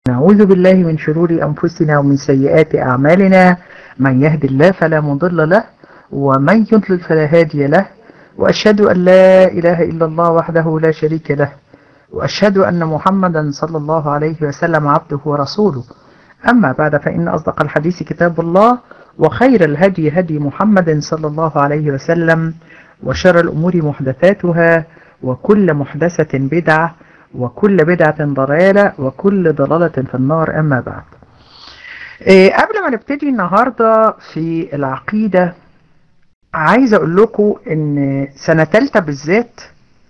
نعوذ بالله من شرور أنفسنا ومن سيئات أعمالنا من يهد الله فلا مضل له ومن يضلل فلا هادي له وأشهد أن لا إله إلا الله وحده لا شريك له وأشهد أن محمدا صلى الله عليه وسلم عبده ورسوله أما بعد فإن أصدق الحديث كتاب الله وخير الهدي هدي محمد صلى الله عليه وسلم وشر الأمور محدثاتها وكل محدثة بدعة وكل بدعة ضلالة وكل ضلالة في النار أما بعد إيه قبل ما نبتدي النهاردة في العقيدة عايز أقول لكم إن سنة تالتة بالذات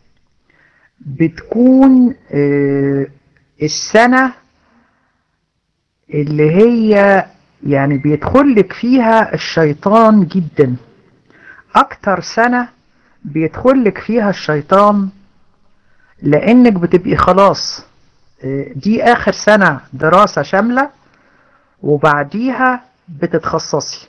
بتكون إيه السنة اللي هي يعني بيدخلك فيها الشيطان جدا أكتر سنة بيدخلك فيها الشيطان لانك بتبقي خلاص دي اخر سنة دراسة شاملة وبعديها بتتخصصي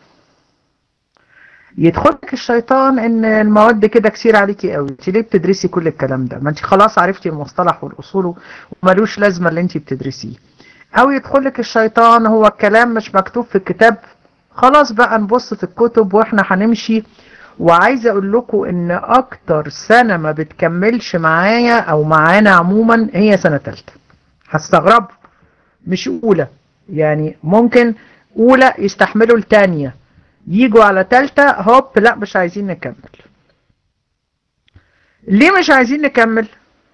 يدخلك الشيطان ان المواد كده كتير عليكي قوي انت ليه بتدرسي كل الكلام ده ما انت خلاص عرفتي المصطلح والاصول وملوش لازمة اللي انت بتدرسيه او يدخلك الشيطان هو الكلام مش مكتوب في الكتاب خلاص بقى نبص في الكتب واحنا هنمشي وعايزه اقول لكم ان اكتر سنة ما بتكملش معايا او معانا عموما هي سنة تالتة هستغرب مش اولى يعني ممكن اولى يستحملوا التانية يجوا على تالتة هوب لا مش عايزين نكمل ليه مش عايزين نكمل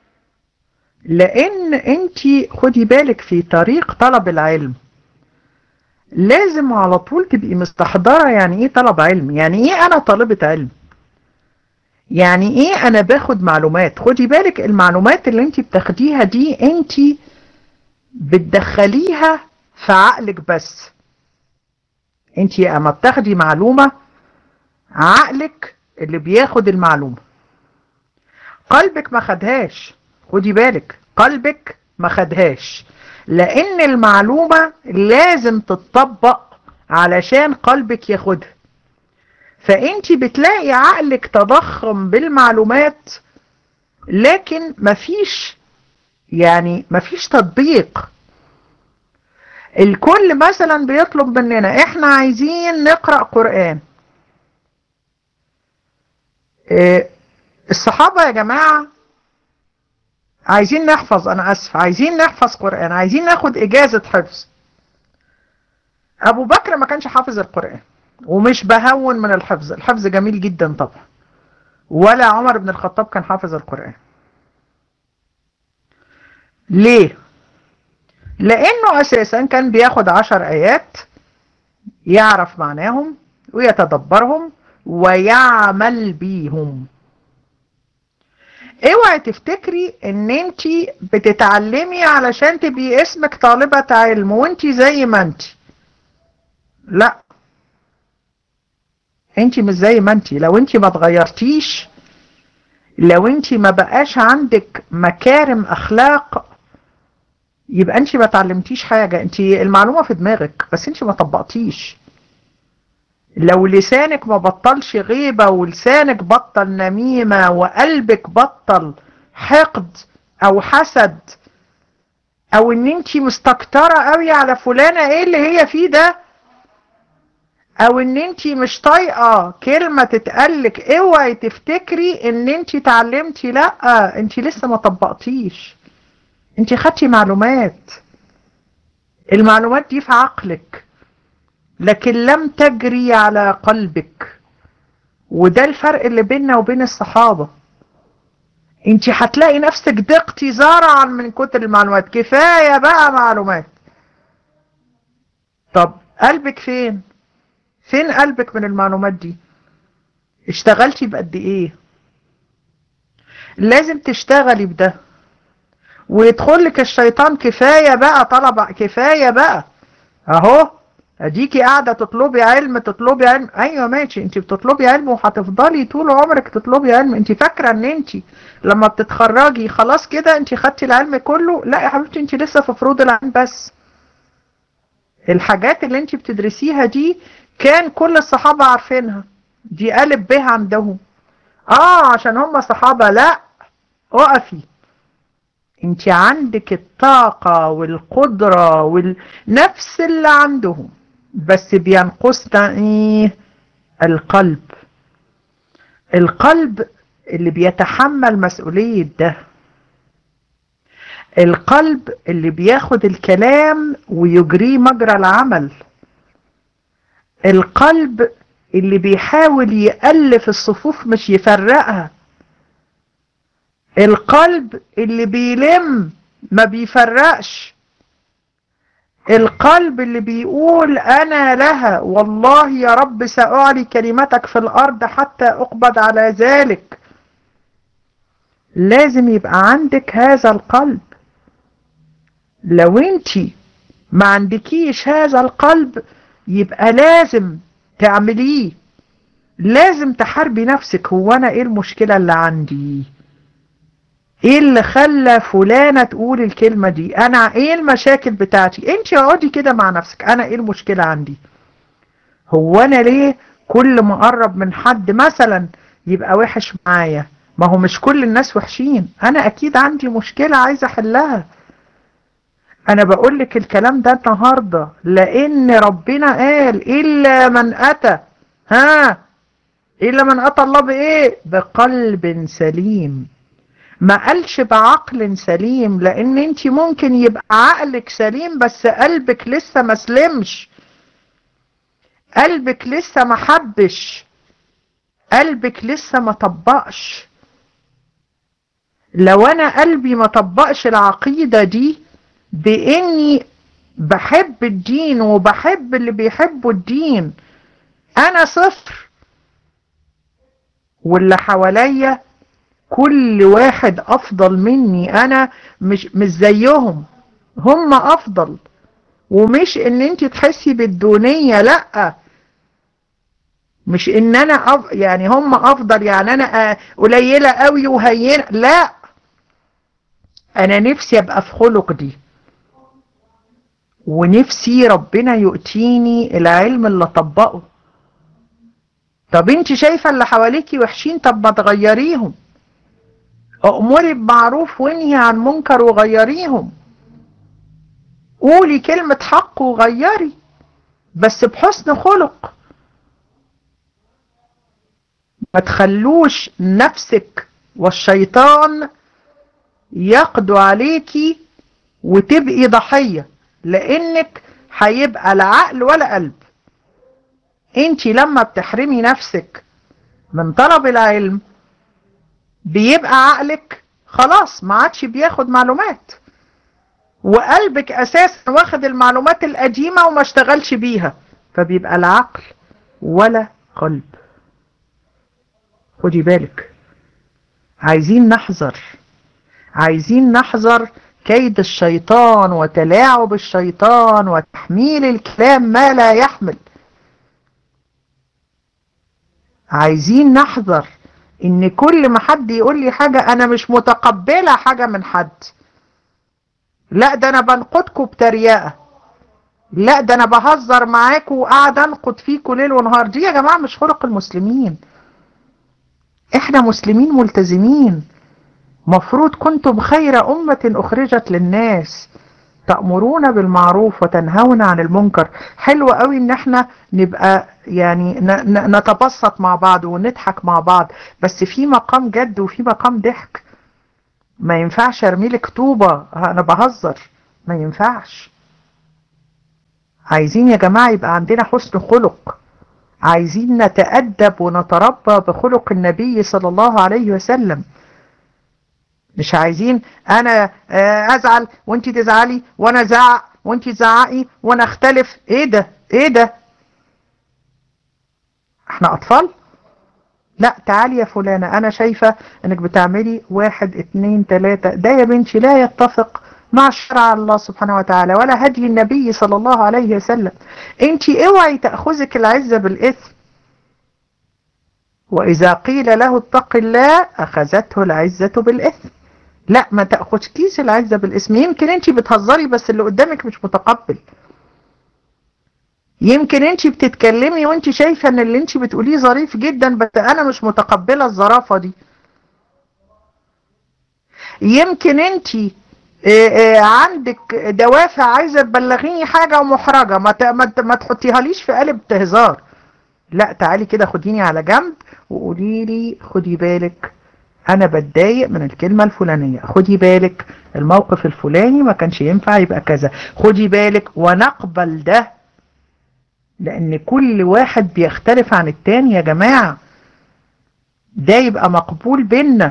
لان انتي خدي بالك في طريق طلب العلم لازم على طول تبقي مستحضرة يعني ايه طلب علم يعني ايه انا طالبة علم يعني ايه انا باخد معلومات خدي بالك المعلومات اللي انت بتاخديها دي انت بتدخليها في عقلك بس انت اما بتاخدي معلومة عقلك اللي بياخد المعلومة قلبك ما خدهاش خدي بالك قلبك ما خدهاش لان المعلومة لازم تتطبق علشان قلبك ياخدها فانت بتلاقي عقلك تضخم بالمعلومات لكن مفيش يعني مفيش تطبيق الكل مثلا بيطلب مننا احنا عايزين نقرأ قرآن اه الصحابة يا جماعة عايزين نحفظ انا اسف عايزين نحفظ قرآن عايزين ناخد اجازة حفظ ابو بكر ما كانش حافظ القرآن ومش بهون من الحفظ الحفظ جميل جدا طبعا ولا عمر بن الخطاب كان حافظ القرآن ليه لانه اساسا كان بياخد عشر ايات يعرف معناهم ويتدبرهم ويعمل بيهم اوعي تفتكري ان انت بتتعلمي علشان تبقي اسمك طالبة علم وانت زي ما انت لا انت مش زي ما انت لو انت ما اتغيرتيش لو انت ما بقاش عندك مكارم اخلاق يبقى انت ما تعلمتيش حاجة انت المعلومة في دماغك بس انت ما طبقتيش لو لسانك ما بطلش غيبة ولسانك بطل نميمة وقلبك بطل حقد او حسد او ان انت مستكترة قوي على فلانة ايه اللي هي فيه ده او ان انت مش طايقة كلمة تتقالك اوعي تفتكري ان انت تعلمتي لا انت لسه ما طبقتيش انت خدتي معلومات المعلومات دي في عقلك لكن لم تجري على قلبك وده الفرق اللي بيننا وبين الصحابة انت هتلاقي نفسك ضغطي زرعا من كتر المعلومات كفاية بقى معلومات طب قلبك فين فين قلبك من المعلومات دي اشتغلتي بقد ايه لازم تشتغلي بده ويدخلك الشيطان كفاية بقى طلب كفاية بقى اهو اديكي قاعدة تطلبي علم تطلبي علم ايوه ماشي انت بتطلبي علم وهتفضلي طول عمرك تطلبي علم انت فاكرة ان انت لما بتتخرجي خلاص كده انت خدتي العلم كله لا يا حبيبتي انت لسه في فروض العلم بس الحاجات اللي انت بتدرسيها دي كان كل الصحابة عارفينها دي قالب به عندهم اه عشان هم صحابة لا اقفي انت عندك الطاقة والقدرة والنفس اللي عندهم بس بينقصنا ايه القلب القلب اللي بيتحمل مسؤولية ده القلب اللي بياخد الكلام ويجريه مجرى العمل القلب اللي بيحاول يألف الصفوف مش يفرقها القلب اللي بيلم ما بيفرقش القلب اللي بيقول أنا لها والله يا رب سأعلي كلمتك في الأرض حتى أقبض على ذلك لازم يبقى عندك هذا القلب لو انت ما عندكيش هذا القلب يبقى لازم تعمليه لازم تحاربي نفسك هو انا ايه المشكلة اللي عندي ايه اللي خلى فلانة تقول الكلمة دي انا ايه المشاكل بتاعتي انت اقعدي كده مع نفسك انا ايه المشكلة عندي هو انا ليه كل ما اقرب من حد مثلا يبقى وحش معايا ما هو مش كل الناس وحشين انا اكيد عندي مشكلة عايزة احلها انا بقول لك الكلام ده النهاردة لان ربنا قال الا من اتى ها الا من اتى الله بايه بقلب سليم ما قالش بعقل سليم لان انت ممكن يبقى عقلك سليم بس قلبك لسه ما سلمش قلبك لسه ما حبش قلبك لسه ما طبقش لو انا قلبي ما طبقش العقيدة دي باني بحب الدين وبحب اللي بيحبوا الدين انا صفر واللي حواليا كل واحد افضل مني انا مش مش زيهم هم افضل ومش ان انت تحسي بالدونية لا مش ان انا أف... يعني هم افضل يعني انا قليلة قوي وهينة لا انا نفسي ابقى في خلق دي ونفسي ربنا يؤتيني العلم اللي اطبقه طب انت شايفة اللي حواليكي وحشين طب ما تغيريهم امري بمعروف وانهي عن منكر وغيريهم قولي كلمة حق وغيري بس بحسن خلق ما تخلوش نفسك والشيطان يقضوا عليكي وتبقي ضحية لانك هيبقى لا عقل ولا قلب انت لما بتحرمي نفسك من طلب العلم بيبقى عقلك خلاص ما عادش بياخد معلومات وقلبك اساسا واخد المعلومات القديمة وما اشتغلش بيها فبيبقى لا عقل ولا قلب خدي بالك عايزين نحذر عايزين نحذر كيد الشيطان وتلاعب الشيطان وتحميل الكلام ما لا يحمل عايزين نحذر ان كل ما حد يقول لي حاجة انا مش متقبلة حاجة من حد لا ده انا بنقدكم بتريقة لا ده انا بهزر معاكم وقاعد انقد فيكم ليل ونهار دي يا جماعة مش خلق المسلمين احنا مسلمين ملتزمين مفروض كنتم خير امة اخرجت للناس تأمرون بالمعروف وتنهون عن المنكر حلو قوي ان احنا نبقى يعني نتبسط مع بعض ونضحك مع بعض بس في مقام جد وفي مقام ضحك ما ينفعش ارمي لك طوبة انا بهزر ما ينفعش عايزين يا جماعة يبقى عندنا حسن خلق عايزين نتأدب ونتربى بخلق النبي صلى الله عليه وسلم مش عايزين انا ازعل وانت تزعلي وانا ازعق وانت تزعقي وانا اختلف ايه ده ايه ده احنا اطفال لا تعالي يا فلانة انا شايفة انك بتعملي واحد اتنين تلاتة ده يا بنتي لا يتفق مع شرع الله سبحانه وتعالى ولا هدي النبي صلى الله عليه وسلم انت اوعي تأخذك العزة بالاثم واذا قيل له اتق الله اخذته العزة بالاثم لا ما تأخذكيش العزة بالاسم يمكن انت بتهزري بس اللي قدامك مش متقبل يمكن انت بتتكلمي وانت شايفة ان اللي انت بتقوليه ظريف جدا بس انا مش متقبلة الظرافة دي يمكن انت إيه إيه عندك دوافع عايزة تبلغيني حاجة ومحرجة ما, ت... ما, ت... ما تحطيها ليش في قالب هزار لا تعالي كده خديني على جنب وقولي لي خدي بالك انا بتضايق من الكلمة الفلانية خدي بالك الموقف الفلاني ما كانش ينفع يبقى كذا خدي بالك ونقبل ده لان كل واحد بيختلف عن التاني يا جماعة ده يبقى مقبول بينا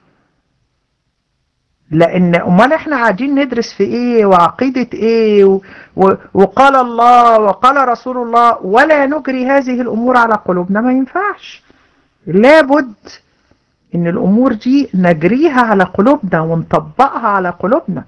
لان امال احنا قاعدين ندرس في ايه وعقيدة ايه و... و... وقال الله وقال رسول الله ولا نجري هذه الامور على قلوبنا ما ينفعش لابد ان الامور دي نجريها على قلوبنا ونطبقها على قلوبنا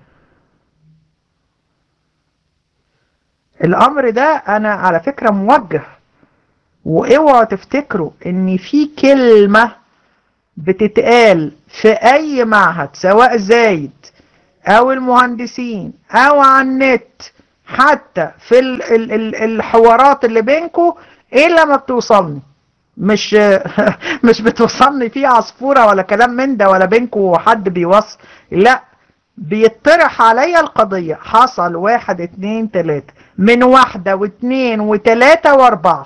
الامر ده انا على فكرة موجه واوعوا تفتكروا ان في كلمة بتتقال في اي معهد سواء زايد او المهندسين او على النت حتى في ال ال ال الحوارات اللي بينكم الا ما بتوصلني مش مش بتوصلني فيه عصفورة ولا كلام من ده ولا بينكم حد بيوصل لا بيطرح عليا القضية حصل واحد اتنين تلاتة من واحدة واتنين وتلاتة واربعة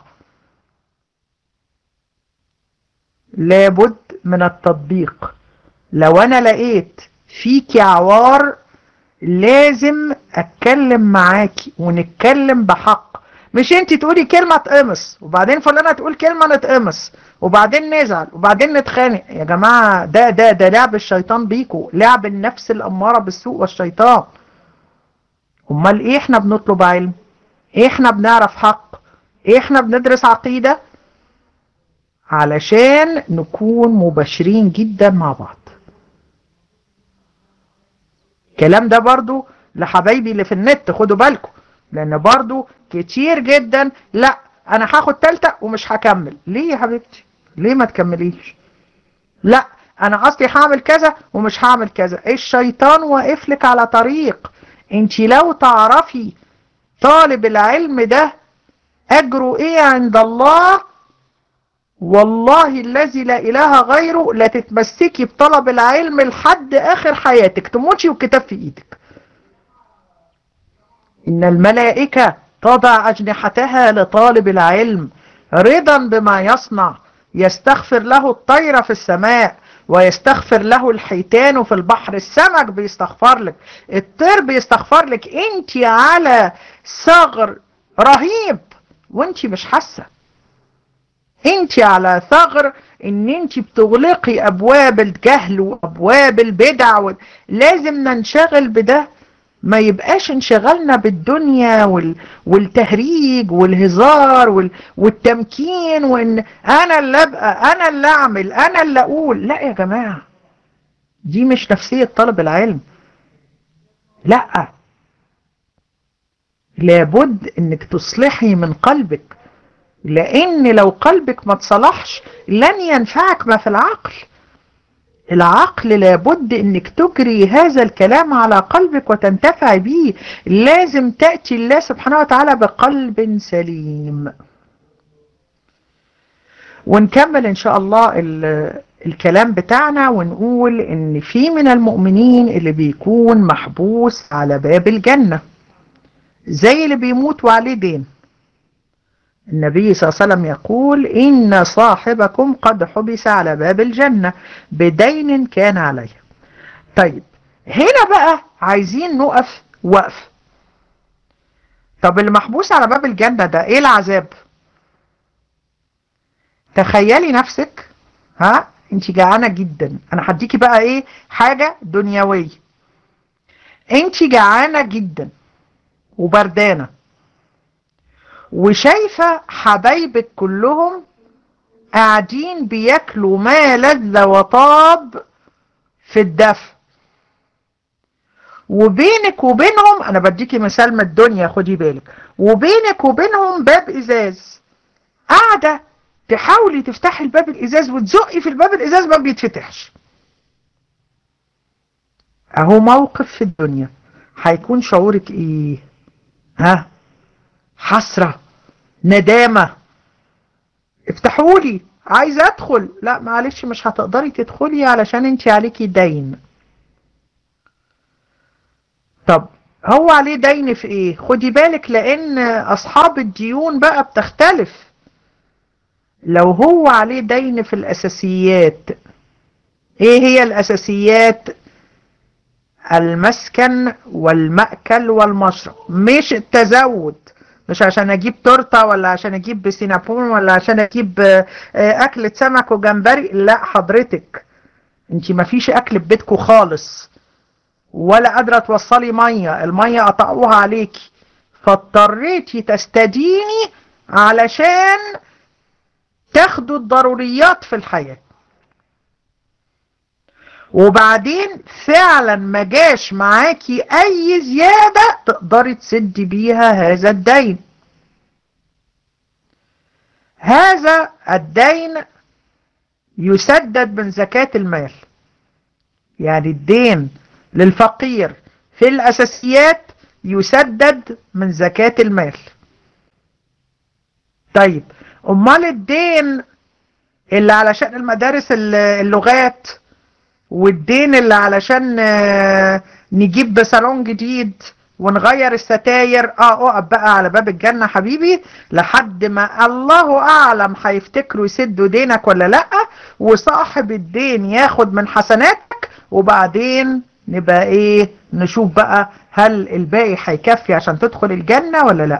لابد من التطبيق لو انا لقيت فيكي عوار لازم اتكلم معاكي ونتكلم بحق مش انت تقولي كلمة تقمص وبعدين فلانة تقول كلمة نتقمص وبعدين نزعل وبعدين نتخانق يا جماعة ده ده ده لعب الشيطان بيكو لعب النفس الأمارة بالسوء والشيطان امال ايه احنا بنطلب علم ايه احنا بنعرف حق ايه احنا بندرس عقيدة علشان نكون مباشرين جدا مع بعض الكلام ده برضو لحبايبي اللي في النت خدوا بالكم لان برضو كتير جدا لا انا هاخد تالتة ومش هكمل ليه يا حبيبتي ليه ما تكمليش لا انا اصلي هعمل كذا ومش هعمل كذا الشيطان واقف لك على طريق انت لو تعرفي طالب العلم ده اجره ايه عند الله والله الذي لا اله غيره لا تتمسكي بطلب العلم لحد اخر حياتك تموتي والكتاب في ايدك ان الملائكة تضع اجنحتها لطالب العلم رضا بما يصنع يستغفر له الطير في السماء ويستغفر له الحيتان في البحر السمك بيستغفر لك الطير بيستغفر لك انت على ثغر رهيب وانت مش حاسه انت على ثغر ان انت بتغلقي ابواب الجهل وابواب البدع و... لازم ننشغل بده ما يبقاش انشغلنا بالدنيا وال... والتهريج والهزار وال... والتمكين وان انا اللي ابقى انا اللي اعمل انا اللي اقول لا يا جماعة دي مش نفسية طلب العلم لا لابد انك تصلحي من قلبك لان لو قلبك ما تصلحش لن ينفعك ما في العقل العقل لابد انك تجري هذا الكلام على قلبك وتنتفع به لازم تأتي الله سبحانه وتعالى بقلب سليم ونكمل ان شاء الله الكلام بتاعنا ونقول ان في من المؤمنين اللي بيكون محبوس على باب الجنة زي اللي بيموت وعليه دين النبي صلى الله عليه وسلم يقول إن صاحبكم قد حبس على باب الجنة بدين كان عليه طيب هنا بقى عايزين نقف وقف طب اللي محبوس على باب الجنة ده ايه العذاب تخيلي نفسك ها انت جعانة جدا انا هديكي بقى ايه حاجة دنيوية انت جعانة جدا وبردانة وشايفة حبايبك كلهم قاعدين بياكلوا ما لذ وطاب في الدفء وبينك وبينهم انا بديكي مثال من الدنيا خدي بالك وبينك وبينهم باب ازاز قاعدة تحاولي تفتحي الباب الازاز وتزقي في الباب الازاز ما بيتفتحش اهو موقف في الدنيا هيكون شعورك ايه ها حسرة ندامة افتحولي عايز ادخل لا معلش مش هتقدري تدخلي علشان انت عليكي دين طب هو عليه دين في ايه خدي بالك لان اصحاب الديون بقى بتختلف لو هو عليه دين في الاساسيات ايه هي الاساسيات المسكن والمأكل والمشرب مش التزود مش عشان اجيب تورته ولا عشان اجيب بسينابون ولا عشان اجيب اكلة سمك وجمبري لا حضرتك انت مفيش اكل في بيتكم خالص ولا قادرة توصلي مية المية قطعوها عليكي فاضطريتي تستديني علشان تاخدوا الضروريات في الحياة وبعدين فعلا ما جاش معاكي اي زيادة تقدري تسدي بيها هذا الدين هذا الدين يسدد من زكاة المال يعني الدين للفقير في الأساسيات يسدد من زكاة المال طيب أمال الدين اللي علشان المدارس اللغات والدين اللي علشان نجيب صالون جديد ونغير الستاير اه اقف بقى على باب الجنة حبيبي لحد ما الله اعلم هيفتكروا يسدوا دينك ولا لا وصاحب الدين ياخد من حسناتك وبعدين نبقى ايه نشوف بقى هل الباقي هيكفي عشان تدخل الجنة ولا لا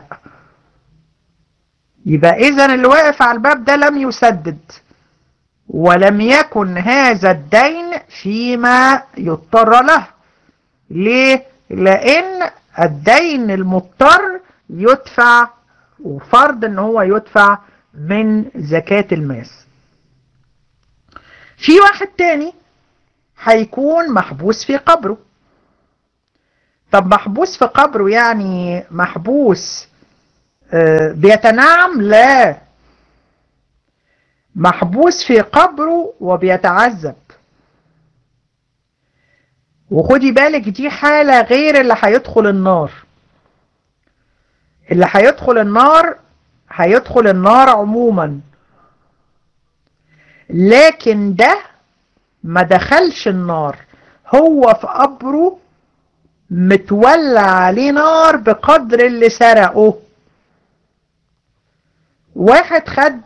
يبقى اذا اللي واقف على الباب ده لم يسدد ولم يكن هذا الدين فيما يضطر له ليه لان الدين المضطر يدفع وفرض ان هو يدفع من زكاة الماس في واحد تاني هيكون محبوس في قبره طب محبوس في قبره يعني محبوس بيتنعم لا محبوس في قبره وبيتعذب وخدي بالك دي حالة غير اللي هيدخل النار اللي هيدخل النار هيدخل النار عموما لكن ده ما دخلش النار هو في قبره متولع عليه نار بقدر اللي سرقه واحد خد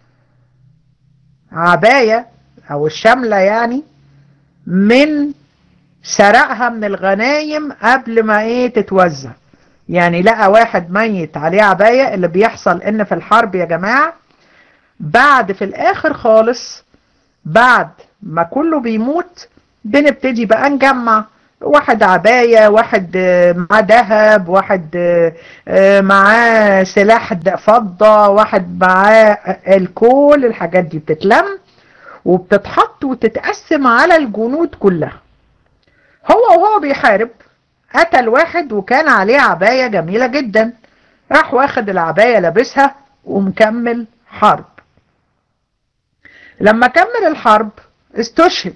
عباية او الشملة يعني من سرقها من الغنايم قبل ما ايه تتوزع يعني لقى واحد ميت عليه عباية اللي بيحصل ان في الحرب يا جماعة بعد في الاخر خالص بعد ما كله بيموت بنبتدي بقى نجمع واحد عباية واحد معاه ذهب واحد معاه سلاح فضة واحد معاه الكل الحاجات دي بتتلم وبتتحط وتتقسم على الجنود كلها هو وهو بيحارب قتل واحد وكان عليه عباية جميلة جدا راح واخد العباية لابسها ومكمل حرب لما كمل الحرب استشهد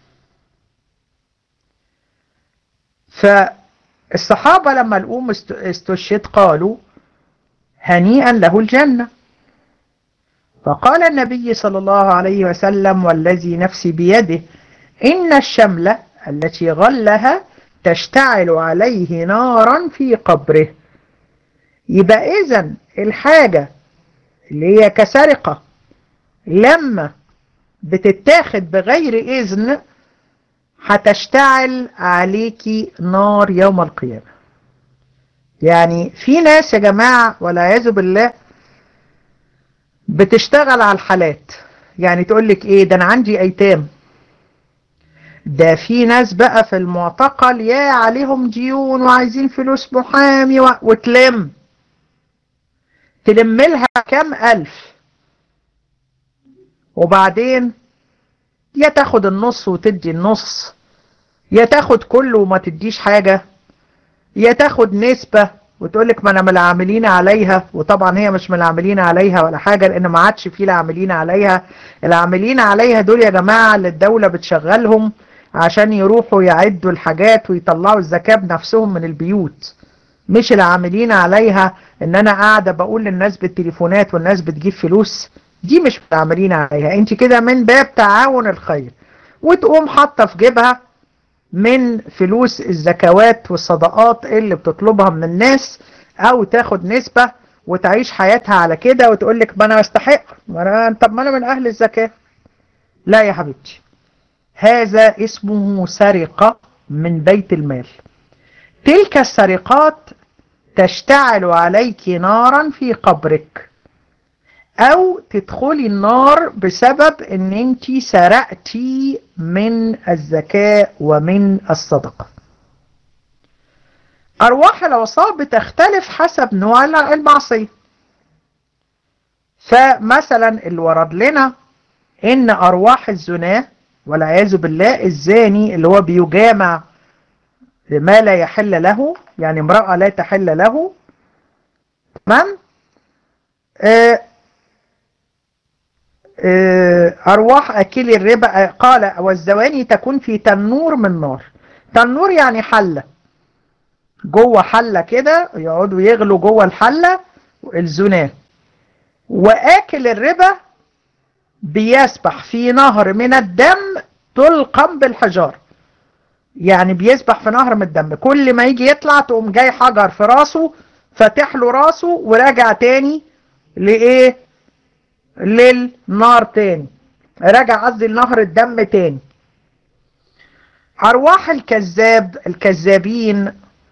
فالصحابة لما الأم استشهد قالوا هنيئا له الجنة فقال النبي صلى الله عليه وسلم والذي نفسي بيده إن الشملة التي غلها تشتعل عليه نارا في قبره يبقى إذا الحاجة اللي هي كسرقة لما بتتاخد بغير إذن هتشتعل عليكي نار يوم القيامة يعني في ناس يا جماعة والعياذ بالله بتشتغل على الحالات يعني تقولك ايه ده انا عندي ايتام ده في ناس بقى في المعتقل يا عليهم ديون وعايزين فلوس محامي و... وتلم تلم لها كام الف وبعدين يا تاخد النص وتدي النص يا تاخد كله وما تديش حاجة يا تاخد نسبة وتقولك ما انا من العاملين عليها وطبعا هي مش من العاملين عليها ولا حاجة لان ما عادش في العاملين عليها العاملين عليها دول يا جماعة اللي الدولة بتشغلهم عشان يروحوا يعدوا الحاجات ويطلعوا الزكاة بنفسهم من البيوت مش العاملين عليها ان انا قاعدة بقول للناس بالتليفونات والناس بتجيب فلوس دي مش عاملين عليها انت كده من باب تعاون الخير وتقوم حاطة في جيبها من فلوس الزكوات والصدقات اللي بتطلبها من الناس او تاخد نسبة وتعيش حياتها على كده وتقول لك ما انا استحق ما انا طب ما انا من اهل الزكاة لا يا حبيبتي هذا اسمه سرقة من بيت المال تلك السرقات تشتعل عليك نارا في قبرك او تدخلي النار بسبب ان انت سرقتي من الزكاة ومن الصدقة ارواح العصاب بتختلف حسب نوع المعصية فمثلا اللي ورد لنا ان ارواح الزناه والعياذ بالله الزاني اللي هو بيجامع ما لا يحل له يعني امرأة لا تحل له تمام آه آه أرواح أكل الربا قال والزواني تكون في تنور من نار تنور يعني حلة جوه حلة كده يقعدوا يغلوا جوه الحلة الزناه وآكل الربا بيسبح في نهر من الدم تلقم بالحجار يعني بيسبح في نهر من الدم كل ما يجي يطلع تقوم جاي حجر في راسه فاتح له راسه وراجع تاني لايه للنار تاني راجع قصدي لنهر الدم تاني ارواح الكذاب الكذابين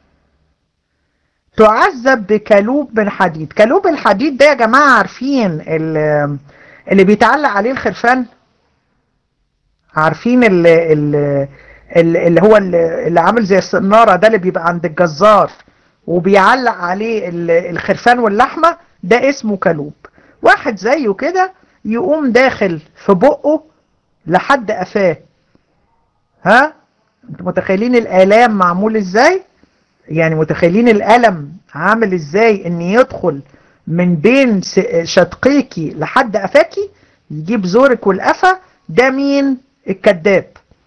تعذب بكلوب من حديد كلوب الحديد ده يا جماعة عارفين اللي, اللي بيتعلق عليه الخرفان عارفين اللي, اللي, اللي هو اللي عامل زي السنارة ده اللي بيبقى عند الجزار وبيعلق عليه الخرفان واللحمة ده اسمه كلوب واحد زيه كده يقوم داخل في بقه لحد قفاه ها انتوا متخيلين الالام معمول ازاي يعني متخيلين الالم عامل ازاي ان يدخل من بين شدقيكي لحد قفاكي يجيب زورك والقفا ده مين الكذاب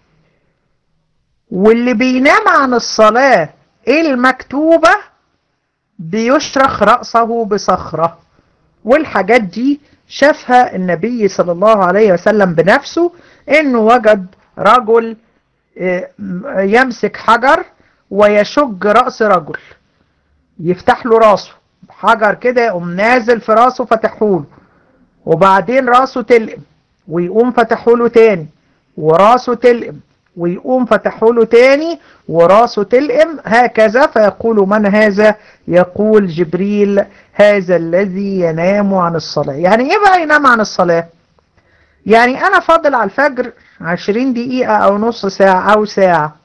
واللي بينام عن الصلاة المكتوبة بيشرخ رأسه بصخرة والحاجات دي شافها النبي صلى الله عليه وسلم بنفسه انه وجد رجل يمسك حجر ويشج رأس رجل يفتح له راسه حجر كده يقوم نازل في راسه فتحوله وبعدين راسه تلقم ويقوم فتحوله تاني وراسه تلقم ويقوم فتحوله تاني وراسه تلقم هكذا فيقول من هذا يقول جبريل هذا الذي ينام عن الصلاة يعني ايه بقى ينام عن الصلاة يعني انا فاضل على الفجر عشرين دقيقة او نص ساعة او ساعة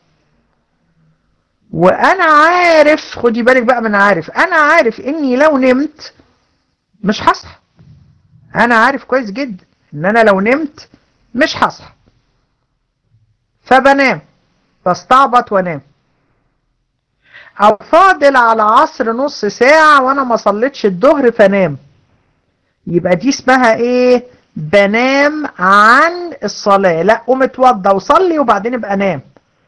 وانا عارف خدي بالك بقى من عارف انا عارف اني لو نمت مش هصحى انا عارف كويس جدا ان انا لو نمت مش هصحى فبنام بستعبط وانام او فاضل على عصر نص ساعة وانا ما صليتش الظهر فنام يبقى دي اسمها ايه بنام عن الصلاة لا قوم اتوضى وصلي وبعدين ابقى نام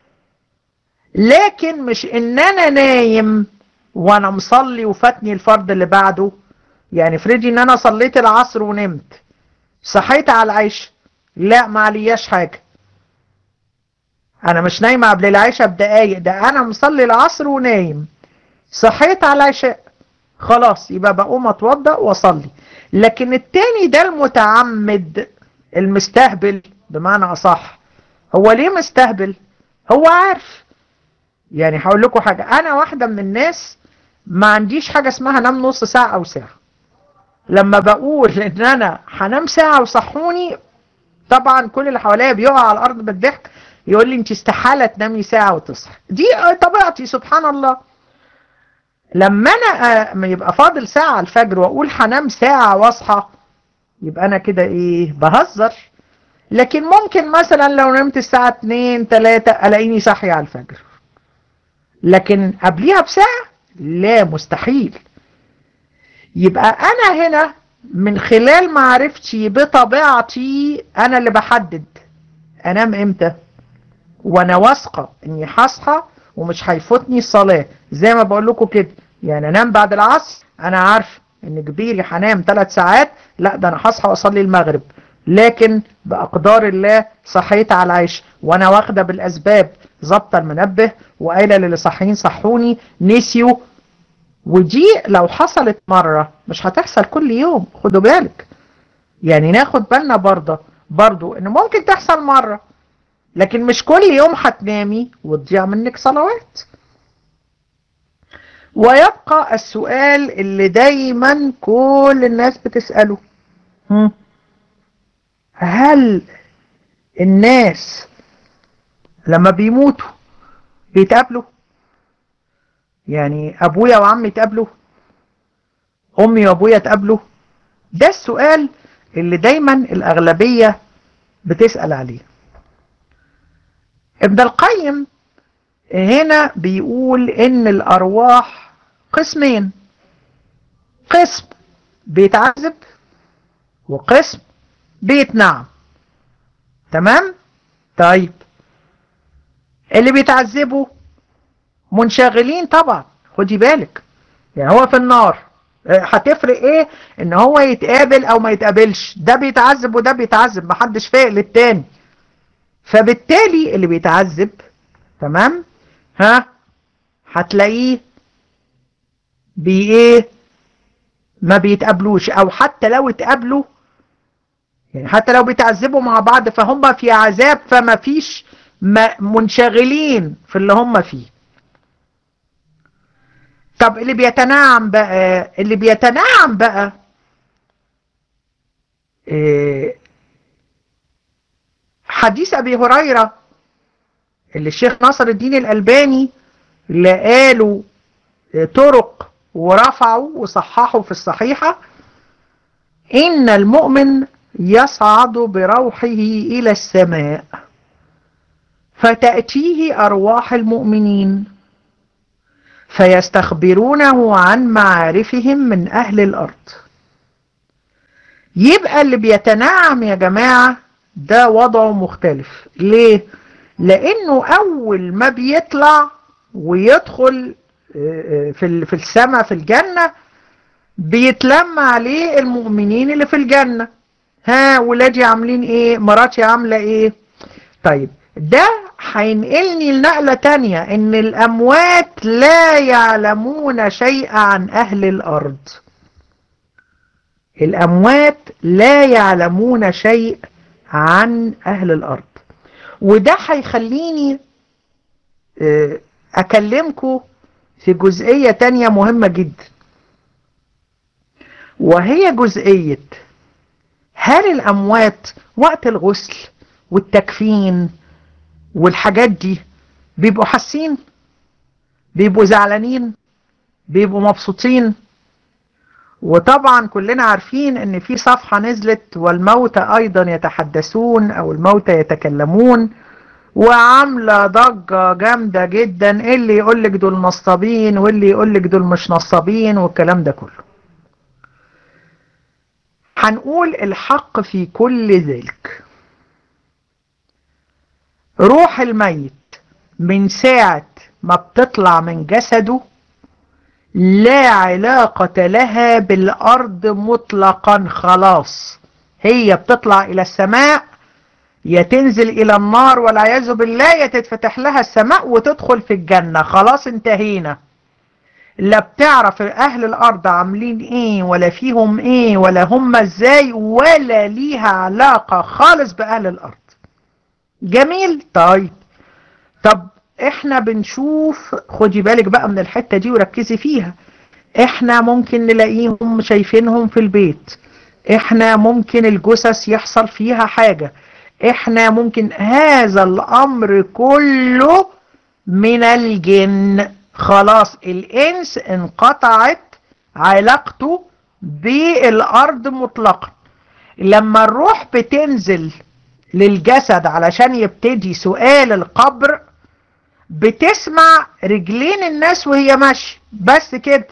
لكن مش ان انا نايم وانا مصلي وفاتني الفرض اللي بعده يعني افرضي ان انا صليت العصر ونمت صحيت على العيش لا ما علياش حاجة انا مش نايمة قبل العشاء بدقايق ده انا مصلي العصر ونايم صحيت على العشاء خلاص يبقى بقوم اتوضى واصلي لكن التاني ده المتعمد المستهبل بمعنى اصح هو ليه مستهبل هو عارف يعني هقول لكم حاجة انا واحدة من الناس ما عنديش حاجة اسمها نام نص ساعة او ساعة لما بقول ان انا هنام ساعة وصحوني طبعا كل اللي حواليا بيقع على الارض بالضحك يقول لي انت استحالة تنامي ساعة وتصحي دي طبيعتي سبحان الله لما انا يبقى فاضل ساعة الفجر واقول هنام ساعة واصحى يبقى انا كده ايه بهزر لكن ممكن مثلا لو نمت الساعة 2 3 الاقيني صاحية على الفجر لكن قبليها بساعة لا مستحيل يبقى انا هنا من خلال معرفتي بطبيعتي انا اللي بحدد انام امتى وانا واثقه اني هصحى ومش هيفوتني الصلاه زي ما بقول لكم كده يعني انام بعد العصر انا عارف ان كبيري هنام ثلاث ساعات لا ده انا هصحى واصلي المغرب لكن باقدار الله صحيت على العيش وانا واخده بالاسباب ظبط المنبه وقايله للي صاحيين صحوني نسيوا ودي لو حصلت مرة مش هتحصل كل يوم خدوا بالك يعني ناخد بالنا برضه برضه ان ممكن تحصل مرة لكن مش كل يوم هتنامي وتضيع منك صلوات ويبقى السؤال اللي دايما كل الناس بتسأله هم؟ هل الناس لما بيموتوا بيتقابلوا يعني ابويا وعمي يتقابلوا امي وابويا يتقابلوا ده السؤال اللي دايما الاغلبية بتسأل عليه ابن القيم هنا بيقول ان الارواح قسمين قسم بيتعذب وقسم بيتنعم تمام طيب اللي بيتعذبوا منشغلين طبعا خدي بالك يعني هو في النار هتفرق ايه ان هو يتقابل او ما يتقابلش ده بيتعذب وده بيتعذب محدش فايق للتاني فبالتالي اللي بيتعذب تمام ها هتلاقيه بي ايه ما بيتقابلوش او حتى لو اتقابلوا يعني حتى لو بيتعذبوا مع بعض فهم في عذاب فما فيش منشغلين في اللي هم فيه طب اللي بيتنعم بقى اللي بيتنعم بقى إيه حديث ابي هريرة اللي الشيخ ناصر الدين الالباني اللي قالوا طرق ورفعوا وصححوا في الصحيحة ان المؤمن يصعد بروحه الى السماء فتأتيه ارواح المؤمنين فيستخبرونه عن معارفهم من أهل الأرض يبقى اللي بيتنعم يا جماعة ده وضعه مختلف ليه؟ لأنه أول ما بيطلع ويدخل في في السماء في الجنة بيتلم عليه المؤمنين اللي في الجنة ها ولادي عاملين ايه مراتي عاملة ايه طيب ده هينقلني لنقلة تانية ان الاموات لا يعلمون شيئا عن اهل الارض الاموات لا يعلمون شيء عن اهل الارض وده هيخليني اكلمكم في جزئية تانية مهمة جدا وهي جزئية هل الاموات وقت الغسل والتكفين والحاجات دي بيبقوا حاسين بيبقوا زعلانين بيبقوا مبسوطين وطبعا كلنا عارفين ان في صفحة نزلت والموتى ايضا يتحدثون او الموتى يتكلمون وعاملة ضجة جامدة جدا اللي يقولك دول نصابين واللي يقولك دول مش نصابين والكلام ده كله هنقول الحق في كل ذلك روح الميت من ساعة ما بتطلع من جسده لا علاقة لها بالأرض مطلقا خلاص هي بتطلع إلى السماء يا تنزل إلى النار والعياذ بالله يا تتفتح لها السماء وتدخل في الجنة خلاص انتهينا لا بتعرف أهل الأرض عاملين إيه ولا فيهم إيه ولا هم إزاي ولا ليها علاقة خالص بأهل الأرض جميل طيب طب احنا بنشوف خدي بالك بقى من الحتة دي وركزي فيها احنا ممكن نلاقيهم شايفينهم في البيت احنا ممكن الجثث يحصل فيها حاجة احنا ممكن هذا الامر كله من الجن خلاص الانس انقطعت علاقته بالارض مطلقا لما الروح بتنزل للجسد علشان يبتدي سؤال القبر بتسمع رجلين الناس وهي ماشية بس كده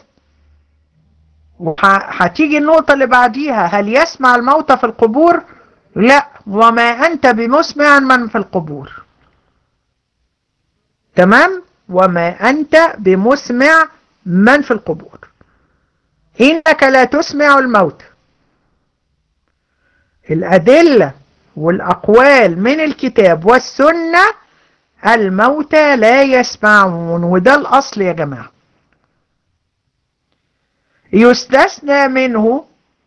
هتيجي النقطة اللي بعديها هل يسمع الموتى في القبور لا وما أنت بمسمع من في القبور تمام وما أنت بمسمع من في القبور إنك لا تسمع الموتى الأدلة والأقوال من الكتاب والسنة الموتى لا يسمعون وده الأصل يا جماعة يستثنى منه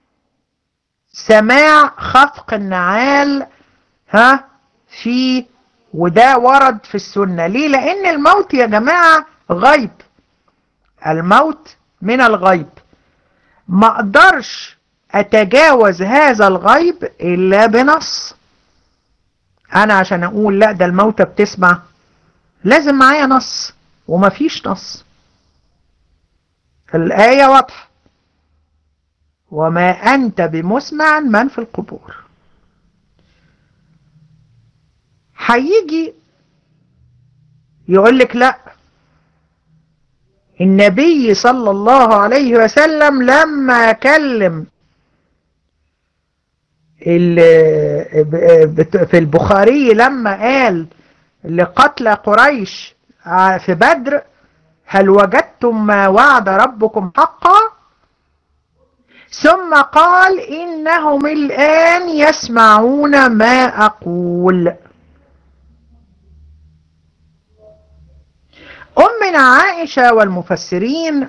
سماع خفق النعال ها في وده ورد في السنة ليه لأن الموت يا جماعة غيب الموت من الغيب ما اقدرش اتجاوز هذا الغيب الا بنص انا عشان اقول لا ده الموتى بتسمع لازم معايا نص ومفيش نص الآية واضحة وما أنت بمسمع من في القبور هيجي يقول لك لا النبي صلى الله عليه وسلم لما كلم في البخاري لما قال لقتل قريش في بدر هل وجدتم ما وعد ربكم حقا ثم قال إنهم الآن يسمعون ما أقول أمنا عائشة والمفسرين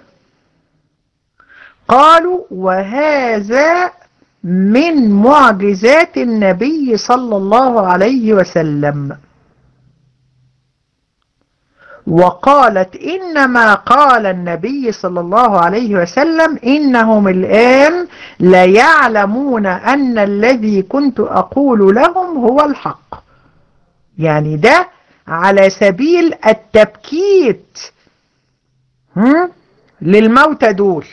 قالوا وهذا من معجزات النبي صلى الله عليه وسلم وقالت إنما قال النبي صلى الله عليه وسلم إنهم الآن ليعلمون أن الذي كنت أقول لهم هو الحق يعني ده على سبيل التبكيت للموتى دول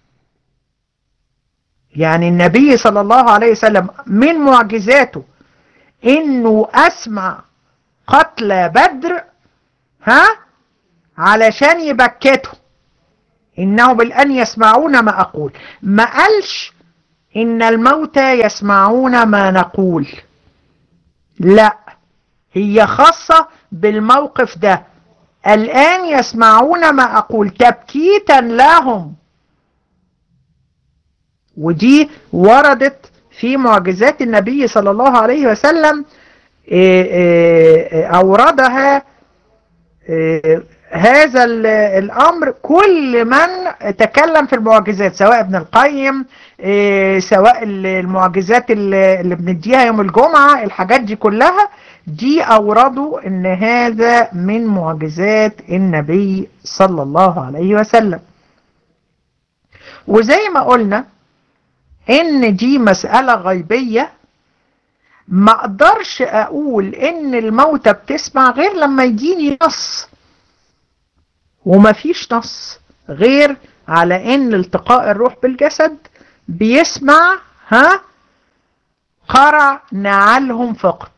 يعني النبي صلى الله عليه وسلم من معجزاته انه اسمع قتل بدر ها علشان يبكتوا انه بالان يسمعون ما اقول ما قالش ان الموتى يسمعون ما نقول لا هي خاصة بالموقف ده الآن يسمعون ما أقول تبكيتا لهم ودي وردت في معجزات النبي صلى الله عليه وسلم أوردها هذا الأمر كل من تكلم في المعجزات سواء ابن القيم سواء المعجزات اللي بنديها يوم الجمعة الحاجات دي كلها دي أوردوا ان هذا من معجزات النبي صلى الله عليه وسلم وزي ما قلنا ان دي مسألة غيبية ما اقدرش اقول ان الموتى بتسمع غير لما يجيني نص ومفيش نص غير على ان التقاء الروح بالجسد بيسمع ها قرع نعلهم فقط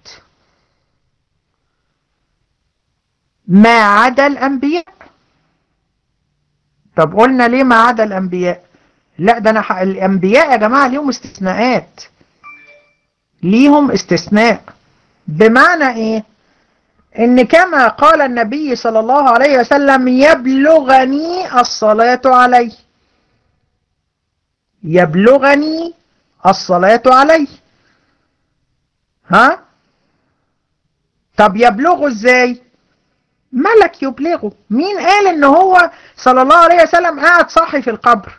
ما عدا الأنبياء طب قلنا ليه ما عدا الأنبياء لا ده أنا الأنبياء يا جماعة ليهم استثناءات ليهم استثناء بمعنى إيه إن كما قال النبي صلى الله عليه وسلم يبلغني الصلاة عليه يبلغني الصلاة عليه ها طب يبلغه ازاي ملك يبلغه مين قال ان هو صلى الله عليه وسلم قاعد صاحي في القبر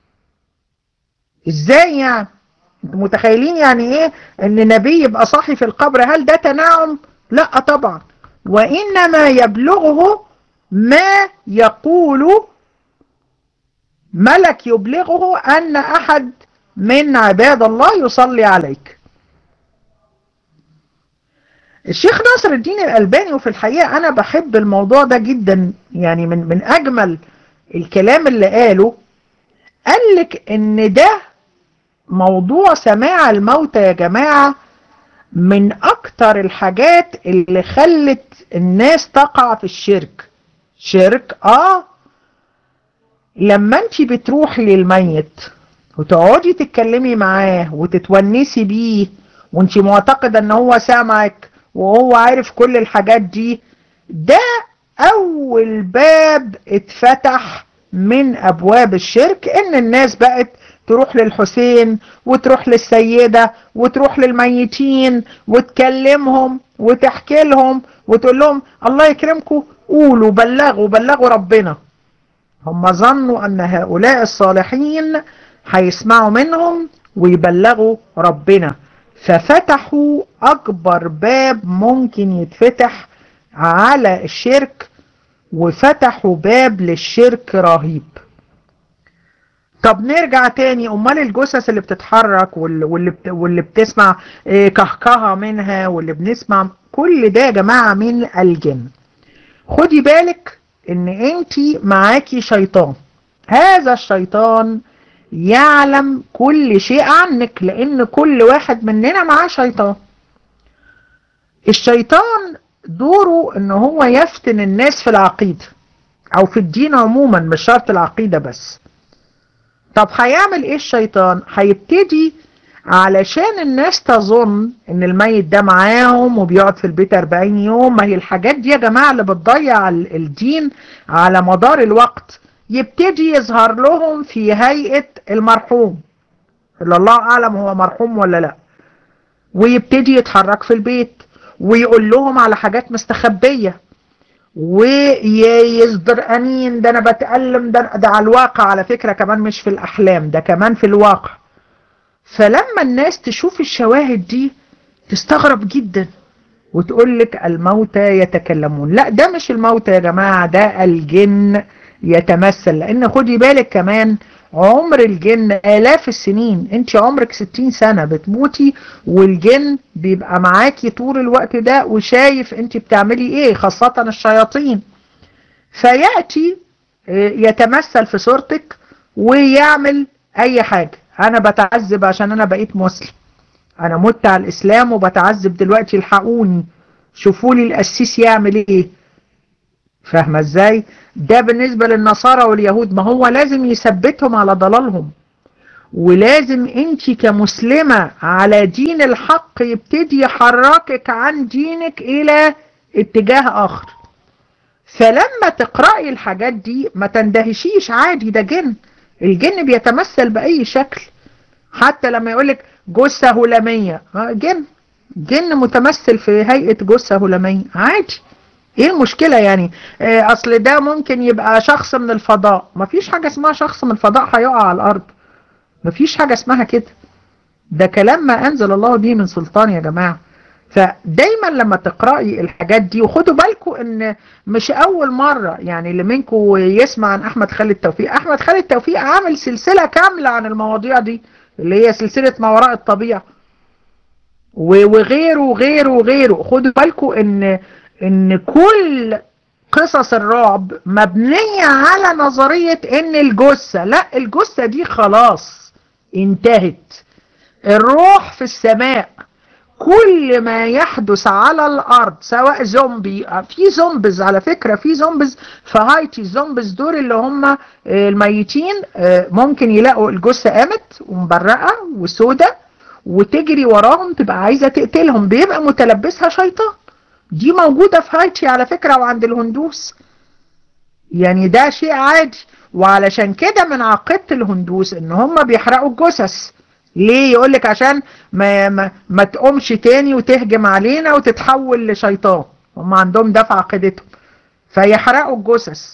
ازاي يعني انتوا متخيلين يعني ايه ان نبي يبقى صاحي في القبر هل ده تناعم لا طبعا وانما يبلغه ما يقول ملك يبلغه ان احد من عباد الله يصلي عليك الشيخ ناصر الدين الألباني وفي الحقيقة أنا بحب الموضوع ده جدا يعني من من أجمل الكلام اللي قاله قال لك إن ده موضوع سماع الموتى يا جماعة من أكتر الحاجات اللي خلت الناس تقع في الشرك شرك آه لما انت بتروحي للميت وتقعدي تتكلمي معاه وتتونسي بيه وانت معتقدة ان هو سامعك وهو عارف كل الحاجات دي ده اول باب اتفتح من ابواب الشرك ان الناس بقت تروح للحسين وتروح للسيدة وتروح للميتين وتكلمهم وتحكي لهم وتقول لهم الله يكرمكم قولوا بلغوا بلغوا ربنا هم ظنوا ان هؤلاء الصالحين هيسمعوا منهم ويبلغوا ربنا ففتحوا اكبر باب ممكن يتفتح على الشرك وفتحوا باب للشرك رهيب طب نرجع تاني امال الجثث اللي بتتحرك واللي, بت... واللي بتسمع كهكهه منها واللي بنسمع كل ده يا جماعه من الجن خدي بالك ان انت معاكي شيطان هذا الشيطان يعلم كل شيء عنك لان كل واحد مننا معاه شيطان الشيطان دوره ان هو يفتن الناس في العقيدة او في الدين عموما مش شرط العقيدة بس طب هيعمل ايه الشيطان هيبتدي علشان الناس تظن ان الميت ده معاهم وبيقعد في البيت 40 يوم ما هي الحاجات دي يا جماعة اللي بتضيع الدين على مدار الوقت يبتدي يظهر لهم في هيئة المرحوم اللي الله اعلم هو مرحوم ولا لا ويبتدي يتحرك في البيت ويقول لهم على حاجات مستخبية ويصدر أنين ده أنا بتألم ده, ده على الواقع على فكرة كمان مش في الأحلام ده كمان في الواقع فلما الناس تشوف الشواهد دي تستغرب جدا وتقول لك الموتى يتكلمون لا ده مش الموتى يا جماعة ده الجن يتمثل لأن خدي بالك كمان عمر الجن آلاف السنين انت عمرك ستين سنة بتموتي والجن بيبقى معاكي طول الوقت ده وشايف انت بتعملي ايه خاصة الشياطين فيأتي يتمثل في صورتك ويعمل اي حاجة انا بتعذب عشان انا بقيت مسلم انا مت على الاسلام وبتعذب دلوقتي الحقوني شوفوا لي القسيس يعمل ايه فاهمه ازاي ده بالنسبه للنصارى واليهود ما هو لازم يثبتهم على ضلالهم ولازم انت كمسلمه على دين الحق يبتدي يحركك عن دينك الى اتجاه اخر فلما تقرأي الحاجات دي ما تندهشيش عادي ده جن الجن بيتمثل بأي شكل حتى لما يقولك جثة هلامية جن جن متمثل في هيئة جثة هلامية عادي ايه المشكلة يعني إيه اصل ده ممكن يبقى شخص من الفضاء مفيش حاجة اسمها شخص من الفضاء هيقع على الارض مفيش حاجة اسمها كده ده كلام ما انزل الله به من سلطان يا جماعة فدايما لما تقرأي الحاجات دي وخدوا بالكم ان مش اول مرة يعني اللي منكم يسمع عن احمد خالد توفيق احمد خالد توفيق عامل سلسلة كاملة عن المواضيع دي اللي هي سلسلة ما وراء الطبيعة وغيره وغيره وغيره خدوا بالكم ان ان كل قصص الرعب مبنية على نظرية ان الجثة لا الجثة دي خلاص انتهت الروح في السماء كل ما يحدث على الارض سواء زومبي في زومبز على فكرة في زومبز في هايتي الزومبز دول اللي هم الميتين ممكن يلاقوا الجثة قامت ومبرقة وسودة وتجري وراهم تبقى عايزة تقتلهم بيبقى متلبسها شيطان دي موجودة في هايتي على فكرة وعند الهندوس يعني ده شيء عادي وعلشان كده من عقيدة الهندوس ان هم بيحرقوا الجثث ليه يقولك عشان ما, ما, ما تقومش تاني وتهجم علينا وتتحول لشيطان هم عندهم ده في عقيدتهم فيحرقوا الجثث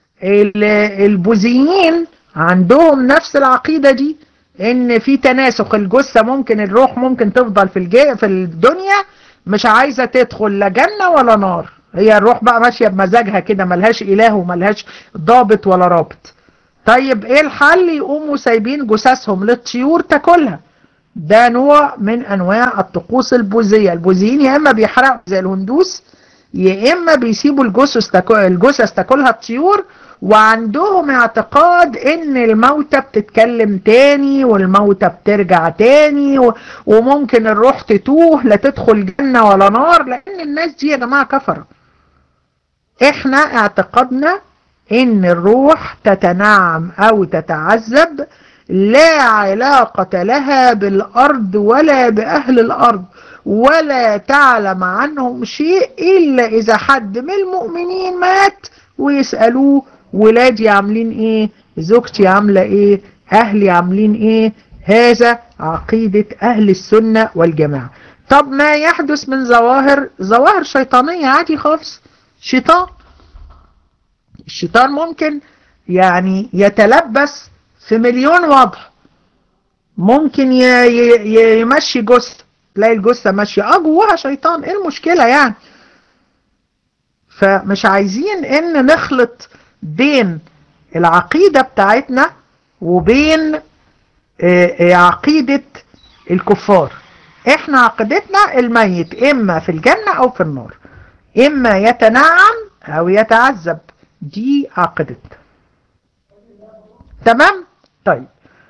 البوذيين عندهم نفس العقيدة دي ان في تناسخ الجثة ممكن الروح ممكن تفضل في الجي في الدنيا مش عايزة تدخل لا جنة ولا نار هي الروح بقى ماشية بمزاجها كده ملهاش اله وملهاش ضابط ولا رابط طيب ايه الحل يقوموا سايبين جثثهم للطيور تاكلها ده نوع من انواع الطقوس البوذية البوذيين يا اما بيحرقوا زي الهندوس يا اما بيسيبوا الجثث تاكل الجثث تاكلها الطيور وعندهم اعتقاد ان الموتى بتتكلم تاني والموتى بترجع تاني و... وممكن الروح تتوه لا تدخل جنة ولا نار لان الناس دي يا جماعة كفرة احنا اعتقدنا ان الروح تتنعم او تتعذب لا علاقة لها بالارض ولا باهل الارض ولا تعلم عنهم شيء الا اذا حد من المؤمنين مات ويسألوه ولادي عاملين ايه زوجتي عاملة ايه اهلي عاملين ايه هذا عقيدة اهل السنة والجماعة طب ما يحدث من ظواهر ظواهر شيطانية عادي خالص شيطان الشيطان ممكن يعني يتلبس في مليون وضع ممكن يمشي جثة تلاقي الجثة ماشية اه جواها شيطان ايه المشكلة يعني فمش عايزين ان نخلط بين العقيدة بتاعتنا وبين عقيدة الكفار احنا عقيدتنا الميت اما في الجنة او في النار اما يتنعم او يتعذب دي عقيدتنا تمام طيب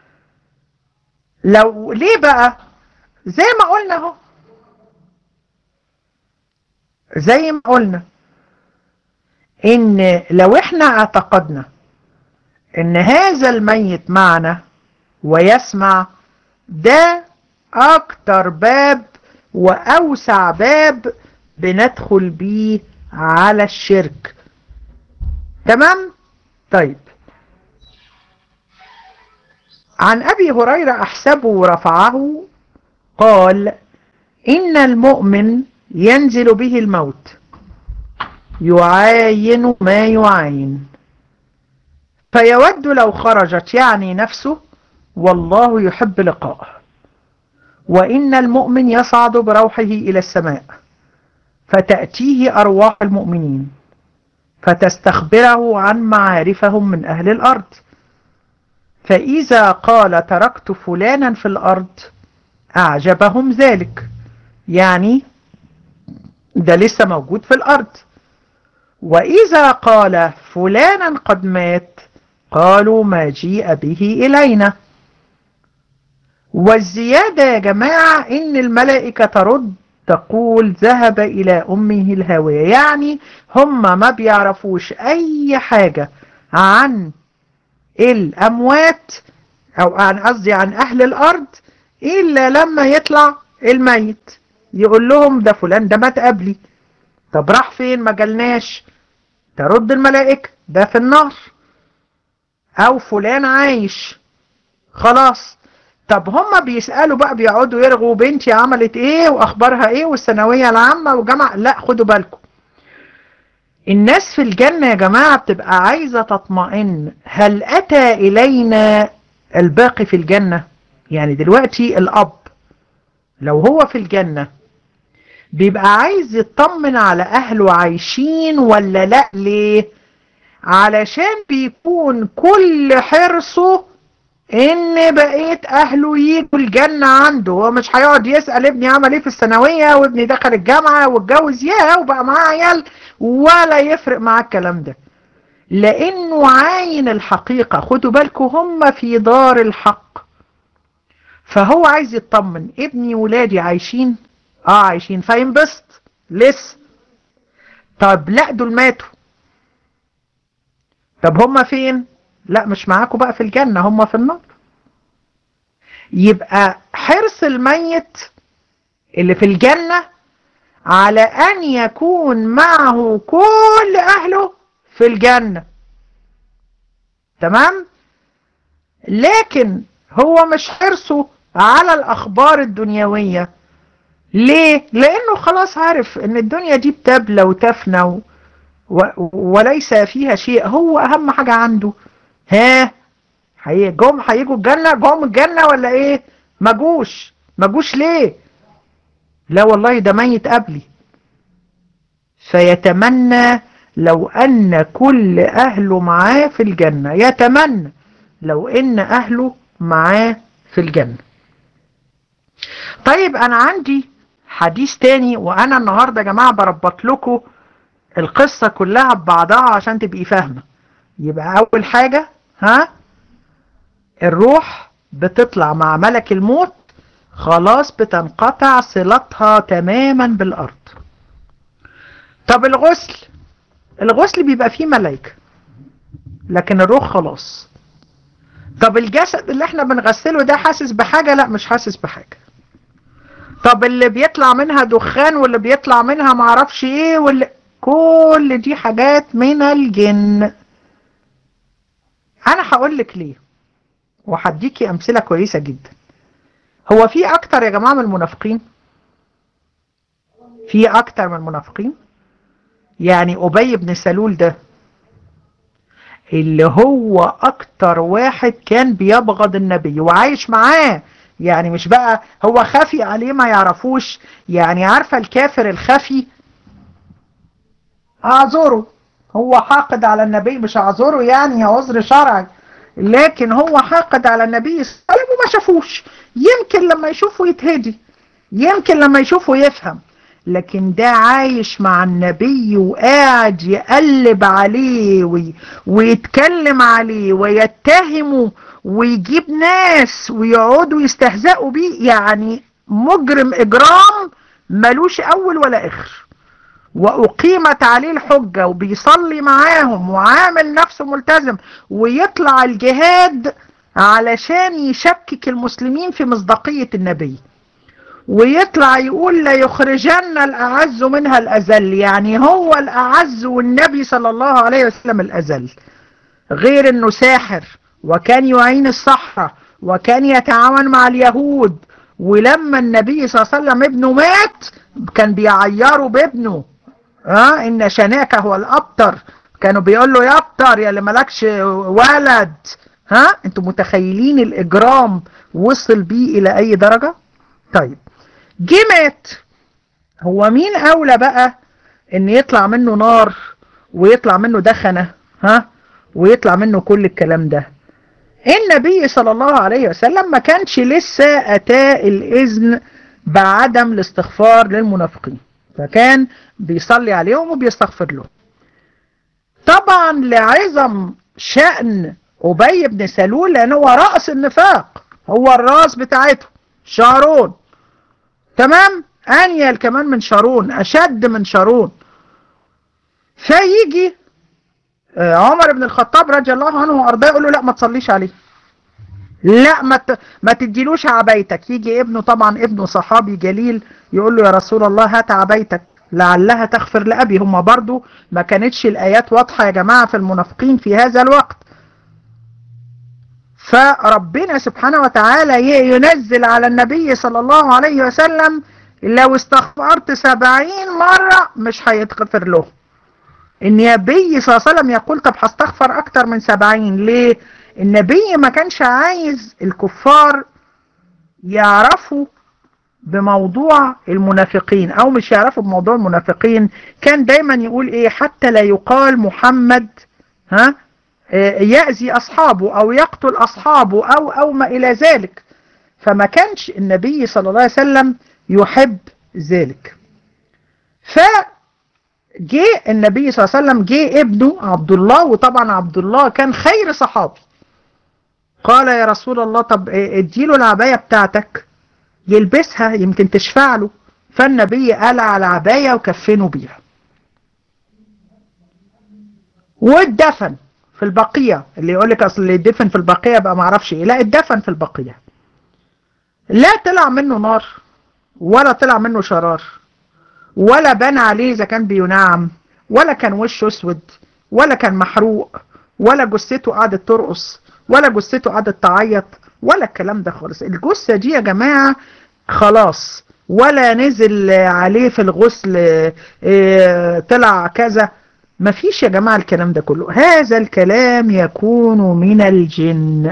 لو ليه بقى زي ما قلنا اهو زي ما قلنا ان لو احنا اعتقدنا ان هذا الميت معنا ويسمع ده اكتر باب واوسع باب بندخل بيه على الشرك تمام طيب عن ابي هريرة احسبه رفعه قال ان المؤمن ينزل به الموت يعاين ما يعاين فيود لو خرجت يعني نفسه والله يحب لقاءه وإن المؤمن يصعد بروحه إلى السماء فتأتيه أرواح المؤمنين فتستخبره عن معارفهم من أهل الأرض فإذا قال تركت فلانا في الأرض أعجبهم ذلك يعني ده لسه موجود في الأرض وإذا قال فلانا قد مات قالوا ما جيء به إلينا والزيادة يا جماعة إن الملائكة ترد تقول ذهب إلى أمه الهاوية يعني هم ما بيعرفوش أي حاجة عن الأموات أو عن قصدي عن أهل الأرض إلا لما يطلع الميت يقول لهم ده فلان ده مات قبلي طب راح فين ما جالناش ترد الملائكة ده في النار او فلان عايش خلاص طب هما بيسألوا بقى بيقعدوا يرغوا بنتي عملت ايه واخبارها ايه والثانوية العامة وجامعة لا خدوا بالكم الناس في الجنة يا جماعة بتبقى عايزة تطمئن هل اتى الينا الباقي في الجنة يعني دلوقتي الاب لو هو في الجنة بيبقى عايز يطمن على اهله عايشين ولا لا ليه علشان بيكون كل حرصه ان بقيت اهله يجوا الجنة عنده هو مش هيقعد يسأل ابني عمل ايه في الثانوية وابني دخل الجامعة واتجوز ياه وبقى معاه عيال ولا يفرق معاه الكلام ده لانه عاين الحقيقة خدوا بالكم هم في دار الحق فهو عايز يطمن ابني ولادي عايشين اه عايشين فينبسط لسه طب لا دول ماتوا طب هم فين لا مش معاكم بقى في الجنة هم في النار يبقى حرص الميت اللي في الجنة على ان يكون معه كل اهله في الجنة تمام لكن هو مش حرصه على الاخبار الدنيوية ليه لانه خلاص عارف ان الدنيا دي بتبلى وتفنى و... و... وليس فيها شيء هو اهم حاجة عنده ها هي جم هيجوا الجنة جم الجنة ولا ايه ما جوش ما جوش ليه لا والله ده ميت قبلي فيتمنى لو ان كل اهله معاه في الجنة يتمنى لو ان اهله معاه في الجنة طيب انا عندي حديث تاني وانا النهاردة يا جماعة بربط لكم القصة كلها ببعضها عشان تبقي فاهمة يبقى اول حاجة ها الروح بتطلع مع ملك الموت خلاص بتنقطع صلتها تماما بالارض طب الغسل الغسل بيبقى فيه ملائكة لكن الروح خلاص طب الجسد اللي احنا بنغسله ده حاسس بحاجة لا مش حاسس بحاجة طب اللي بيطلع منها دخان واللي بيطلع منها معرفش ايه واللي كل دي حاجات من الجن انا هقول لك ليه وهديكي امثله كويسه جدا هو في اكتر يا جماعه من المنافقين في اكتر من المنافقين يعني ابي بن سلول ده اللي هو اكتر واحد كان بيبغض النبي وعايش معاه يعني مش بقى هو خفي عليه ما يعرفوش يعني عارفة الكافر الخفي اعذره هو حاقد على النبي مش اعذره يعني عذر شرعي لكن هو حاقد على النبي صلى الله عليه وسلم وما شافوش يمكن لما يشوفه يتهدي يمكن لما يشوفه يفهم لكن ده عايش مع النبي وقاعد يقلب عليه وي ويتكلم عليه ويتهمه ويجيب ناس ويقعدوا يستهزئوا بيه يعني مجرم اجرام ملوش اول ولا اخر واقيمت عليه الحجة وبيصلي معاهم وعامل نفسه ملتزم ويطلع الجهاد علشان يشكك المسلمين في مصداقية النبي ويطلع يقول لا يخرجن الأعز منها الأزل يعني هو الأعز والنبي صلى الله عليه وسلم الأزل غير أنه ساحر وكان يعين الصحراء وكان يتعاون مع اليهود ولما النبي صلى الله عليه وسلم ابنه مات كان بيعيروا بابنه اه ان شناك هو الابتر كانوا بيقول له يا ابتر يا اللي مالكش ولد ها انتوا متخيلين الاجرام وصل بيه الى اي درجة طيب جه مات هو مين اولى بقى ان يطلع منه نار ويطلع منه دخنة ها ويطلع منه كل الكلام ده النبي صلى الله عليه وسلم ما كانش لسه اتاه الاذن بعدم الاستغفار للمنافقين فكان بيصلي عليهم وبيستغفر لهم طبعا لعظم شأن أبي بن سلول لأن هو رأس النفاق هو الراس بتاعته شارون تمام أنيل كمان من شارون أشد من شارون فيجي عمر بن الخطاب رضي الله عنه وأرضاه يقول له لا ما تصليش عليه لا ما ما تديلوش عبايتك يجي ابنه طبعا ابنه صحابي جليل يقول له يا رسول الله هات عبايتك لعلها تغفر لأبي هم برضو ما كانتش الآيات واضحة يا جماعة في المنافقين في هذا الوقت فربنا سبحانه وتعالى ينزل على النبي صلى الله عليه وسلم لو استغفرت سبعين مرة مش هيتغفر له النبي صلى الله عليه وسلم يقول طب هستغفر اكتر من سبعين ليه النبي ما كانش عايز الكفار يعرفوا بموضوع المنافقين او مش يعرفوا بموضوع المنافقين كان دايما يقول ايه حتى لا يقال محمد ها يأذي اصحابه او يقتل اصحابه او او ما الى ذلك فما كانش النبي صلى الله عليه وسلم يحب ذلك فجاء النبي صلى الله عليه وسلم جاء ابنه عبد الله وطبعا عبد الله كان خير صحابي قال يا رسول الله طب اديله العباية بتاعتك يلبسها يمكن تشفع له فالنبي قلع العباية وكفنه بيها واتدفن في البقية اللي يقول لك اصل اللي يدفن في البقية بقى معرفش ايه لا اتدفن في البقية لا طلع منه نار ولا طلع منه شرار ولا بان عليه اذا كان بينعم ولا كان وشه اسود ولا كان محروق ولا جثته قعدت ترقص ولا جثته قعدت تعيط ولا الكلام ده خالص الجثة دي يا جماعة خلاص ولا نزل عليه في الغسل اه طلع كذا مفيش يا جماعة الكلام ده كله هذا الكلام يكون من الجن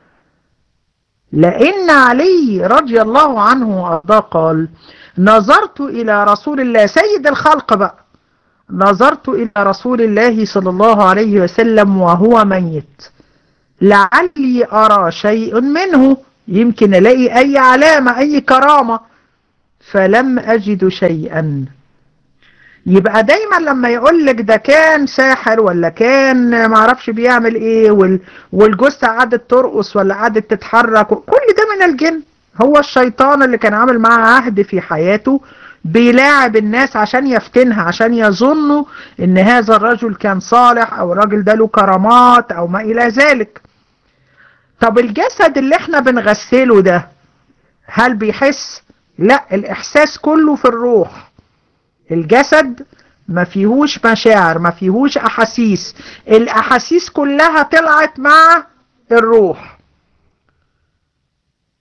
لأن علي رضي الله عنه وأرضاه قال نظرت إلى رسول الله سيد الخلق بقى نظرت إلى رسول الله صلى الله عليه وسلم وهو ميت لعلي أرى شيء منه يمكن ألاقي أي علامة أي كرامة فلم أجد شيئا يبقى دايما لما يقول لك ده كان ساحر ولا كان معرفش بيعمل ايه وال والجثة قعدت ترقص ولا قعدت تتحرك كل ده من الجن هو الشيطان اللي كان عامل معاه عهد في حياته بيلاعب الناس عشان يفتنها عشان يظنوا ان هذا الرجل كان صالح او الراجل ده له كرامات او ما الى ذلك طب الجسد اللي احنا بنغسله ده هل بيحس لا الاحساس كله في الروح الجسد ما فيهوش مشاعر ما فيهوش احاسيس الاحاسيس كلها طلعت مع الروح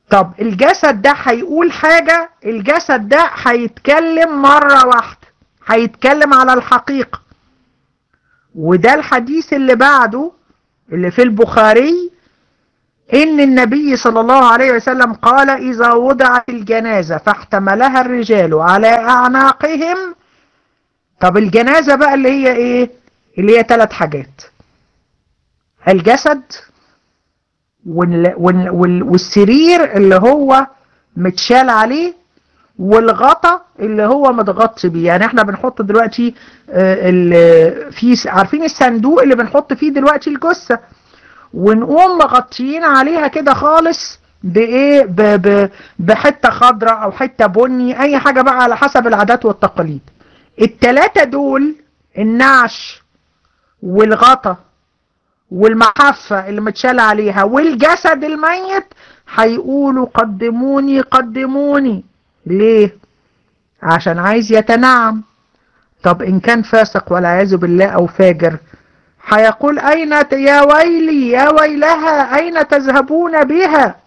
طب الجسد ده هيقول حاجة الجسد ده هيتكلم مرة واحدة هيتكلم على الحقيقة وده الحديث اللي بعده اللي في البخاري إن النبي صلى الله عليه وسلم قال إذا وضعت الجنازة فاحتملها الرجال على أعناقهم طب الجنازة بقى اللي هي إيه اللي هي ثلاث حاجات الجسد وال وال وال والسرير اللي هو متشال عليه والغطا اللي هو متغطي بيه يعني احنا بنحط دلوقتي في عارفين الصندوق اللي بنحط فيه دلوقتي الجثه ونقوم مغطيين عليها كده خالص بايه ب ب بحته خضراء او حته بني اي حاجه بقى على حسب العادات والتقاليد التلاتة دول النعش والغطا والمحفة اللي متشال عليها والجسد الميت هيقولوا قدموني قدموني ليه عشان عايز يتنعم طب ان كان فاسق والعياذ بالله او فاجر هيقول اين يا ويلي يا ويلها اين تذهبون بها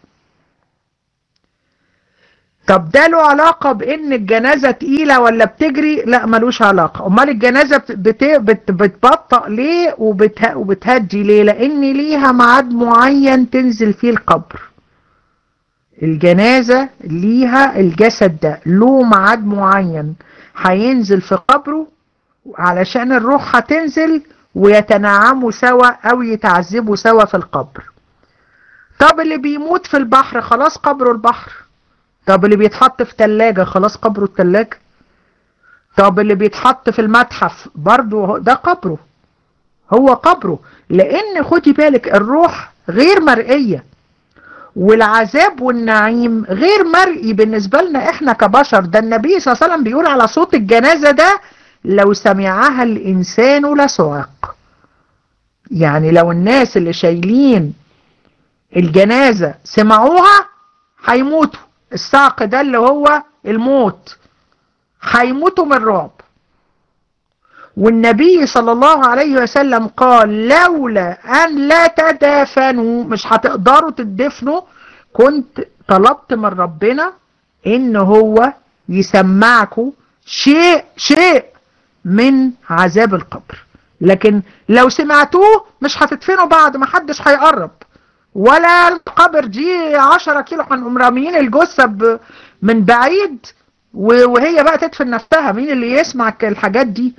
طب ده له علاقة بان الجنازة تقيلة ولا بتجري لا ملوش علاقة امال الجنازة بت... بت... بتبطأ ليه وبته... وبتهدي ليه لان ليها ميعاد معين تنزل فيه القبر الجنازة ليها الجسد ده له ميعاد معين هينزل في قبره علشان الروح هتنزل ويتنعموا سوا او يتعذبوا سوا في القبر طب اللي بيموت في البحر خلاص قبره البحر طب اللي بيتحط في تلاجة خلاص قبره التلاجة طب اللي بيتحط في المتحف برضو ده قبره هو قبره لان خدي بالك الروح غير مرئية والعذاب والنعيم غير مرئي بالنسبة لنا احنا كبشر ده النبي صلى الله عليه وسلم بيقول على صوت الجنازة ده لو سمعها الانسان لصعق يعني لو الناس اللي شايلين الجنازة سمعوها هيموتوا الصعق ده اللي هو الموت هيموتوا من الرعب والنبي صلى الله عليه وسلم قال لولا أن لا تدافنوا مش هتقدروا تدفنوا كنت طلبت من ربنا إن هو يسمعكم شيء شيء من عذاب القبر لكن لو سمعتوه مش هتدفنوا بعض ما حدش هيقرب ولا القبر دي 10 كيلو هنقوم راميين الجثه من بعيد وهي بقى تدفن نفسها مين اللي يسمع الحاجات دي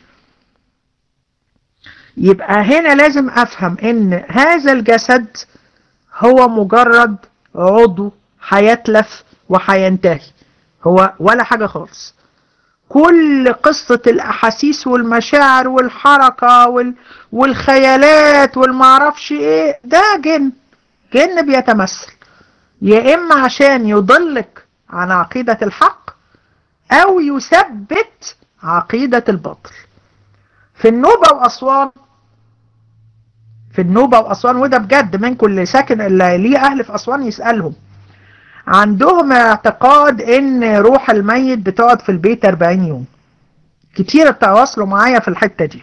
يبقى هنا لازم افهم ان هذا الجسد هو مجرد عضو هيتلف وهينتهي هو ولا حاجة خالص كل قصة الأحاسيس والمشاعر والحركة وال... والخيالات والمعرفش ايه ده جن جن بيتمثل يا إما عشان يضلك عن عقيدة الحق أو يثبت عقيدة الباطل في النوبة وأسوان في النوبة وأسوان وده بجد منكم اللي ساكن اللي ليه أهل في أسوان يسألهم عندهم اعتقاد ان روح الميت بتقعد في البيت 40 يوم كتير تواصلوا معايا في الحتة دي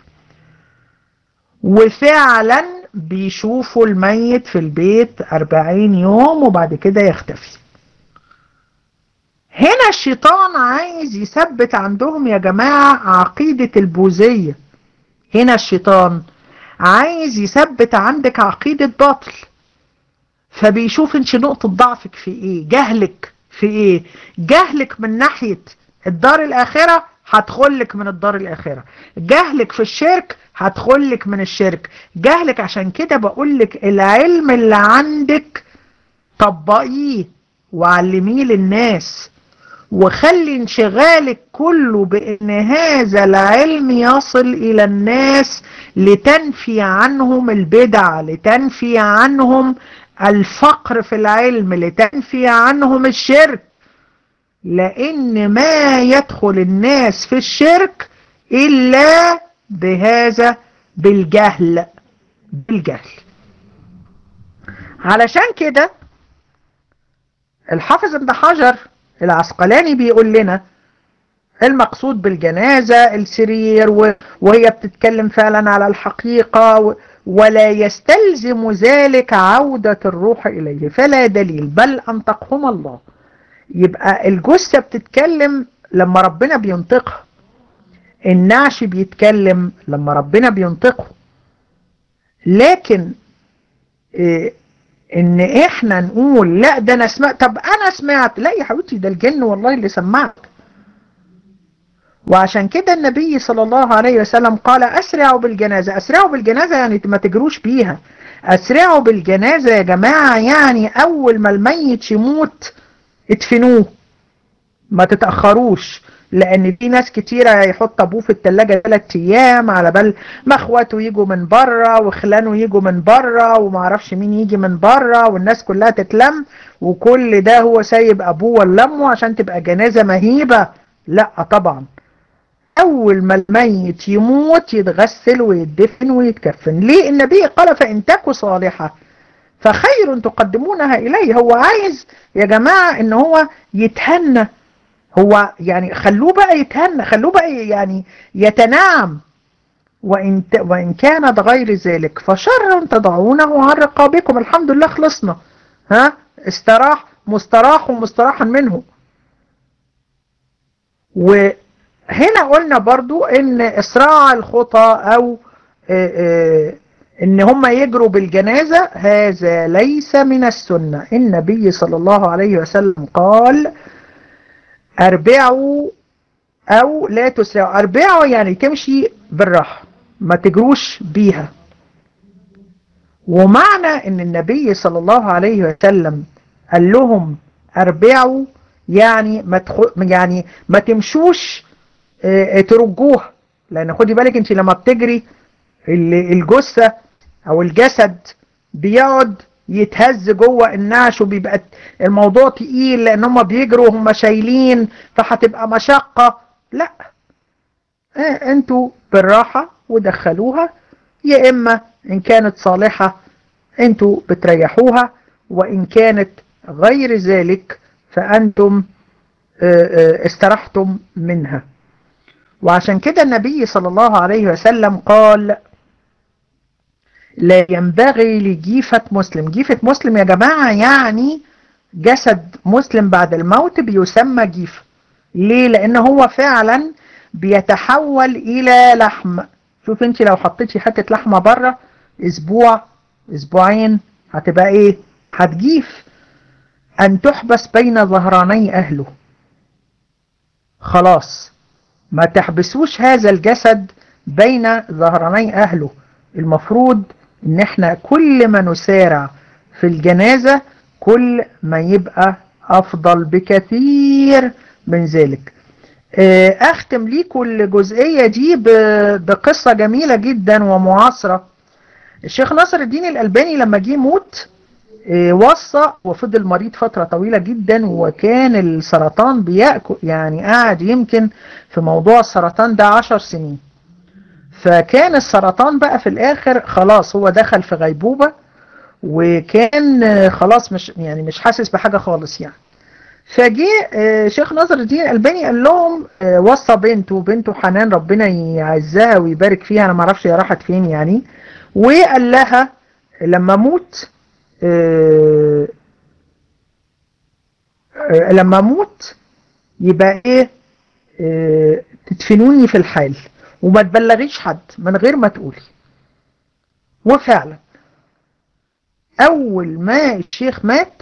وفعلا بيشوفوا الميت في البيت 40 يوم وبعد كده يختفي هنا الشيطان عايز يثبت عندهم يا جماعة عقيدة البوذية هنا الشيطان عايز يثبت عندك عقيدة باطل فبيشوف انت نقطة ضعفك في ايه جهلك في ايه جهلك من ناحية الدار الاخرة هدخلك من الدار الاخرة جهلك في الشرك هدخلك من الشرك جهلك عشان كده بقولك العلم اللي عندك طبقيه وعلميه للناس وخلي انشغالك كله بان هذا العلم يصل الى الناس لتنفي عنهم البدع لتنفي عنهم الفقر في العلم لتنفي عنهم الشرك لان ما يدخل الناس في الشرك الا بهذا بالجهل بالجهل علشان كده الحافظ ابن حجر العسقلاني بيقول لنا المقصود بالجنازة السرير وهي بتتكلم فعلا على الحقيقة ولا يستلزم ذلك عودة الروح إليه فلا دليل بل أنطقهم الله يبقى الجثة بتتكلم لما ربنا بينطقها النعش بيتكلم لما ربنا بينطقه لكن إيه ان احنا نقول لا ده انا سمعت طب انا سمعت لا يا حبيبتي ده الجن والله اللي سمعك وعشان كده النبي صلى الله عليه وسلم قال اسرعوا بالجنازة اسرعوا بالجنازة يعني ما تجروش بيها اسرعوا بالجنازة يا جماعة يعني اول ما الميت يموت ادفنوه ما تتأخروش لان في ناس كتيرة يحط ابوه في التلاجة ثلاث ايام على بال ما اخواته يجوا من بره وخلانه يجوا من بره ومعرفش مين يجي من بره والناس كلها تتلم وكل ده هو سايب ابوه ولا امه عشان تبقى جنازة مهيبة لا طبعا اول ما الميت يموت يتغسل ويدفن ويتكفن ليه النبي قال فان تكوا صالحة فخير تقدمونها اليه هو عايز يا جماعة ان هو يتهنى هو يعني خلوه بقى يتهنى خلوه بقى يعني يتنعم وإن, وإن كانت غير ذلك فشر تضعونه عن رقابكم الحمد لله خلصنا ها استراح مستراح ومستراحا منه وهنا قلنا برضو ان اسراع الخطى او اه اه ان هم يجروا بالجنازة هذا ليس من السنة النبي صلى الله عليه وسلم قال اربعوا او لا تسرعوا اربعوا يعني تمشي بالراحة ما تجروش بيها ومعنى ان النبي صلى الله عليه وسلم قال لهم اربعوا يعني ما تخ... يعني ما تمشوش اه ترجوها لان خدي بالك انت لما بتجري الجثة او الجسد بيقعد يتهز جوه النعش وبيبقى الموضوع تقيل لان هم بيجروا هم شايلين فهتبقى مشقة لا اه انتوا بالراحة ودخلوها يا اما ان كانت صالحة انتوا بتريحوها وان كانت غير ذلك فانتم اه اه استرحتم منها وعشان كده النبي صلى الله عليه وسلم قال لا ينبغي لجيفة مسلم جيفة مسلم يا جماعة يعني جسد مسلم بعد الموت بيسمى جيفة ليه لان هو فعلا بيتحول الى لحم شوف انت لو حطيتي حتة لحمة بره اسبوع اسبوعين هتبقى ايه هتجيف ان تحبس بين ظهراني اهله خلاص ما تحبسوش هذا الجسد بين ظهراني اهله المفروض ان احنا كل ما نسارع في الجنازة كل ما يبقى افضل بكثير من ذلك اختم ليكم الجزئية دي بقصة جميلة جدا ومعاصرة الشيخ ناصر الدين الألباني لما جه موت وصى وفضل مريض فترة طويلة جدا وكان السرطان بيأكل يعني قاعد يمكن في موضوع السرطان ده عشر سنين فكان السرطان بقى في الاخر خلاص هو دخل في غيبوبة وكان خلاص مش يعني مش حاسس بحاجة خالص يعني فجي شيخ ناصر الدين الألباني قال لهم وصى بنته بنته حنان ربنا يعزها ويبارك فيها انا ما اعرفش هي راحت فين يعني وقال لها لما اموت لما اموت يبقى ايه تدفنوني في الحال وما تبلغيش حد من غير ما تقولي وفعلا اول ما الشيخ مات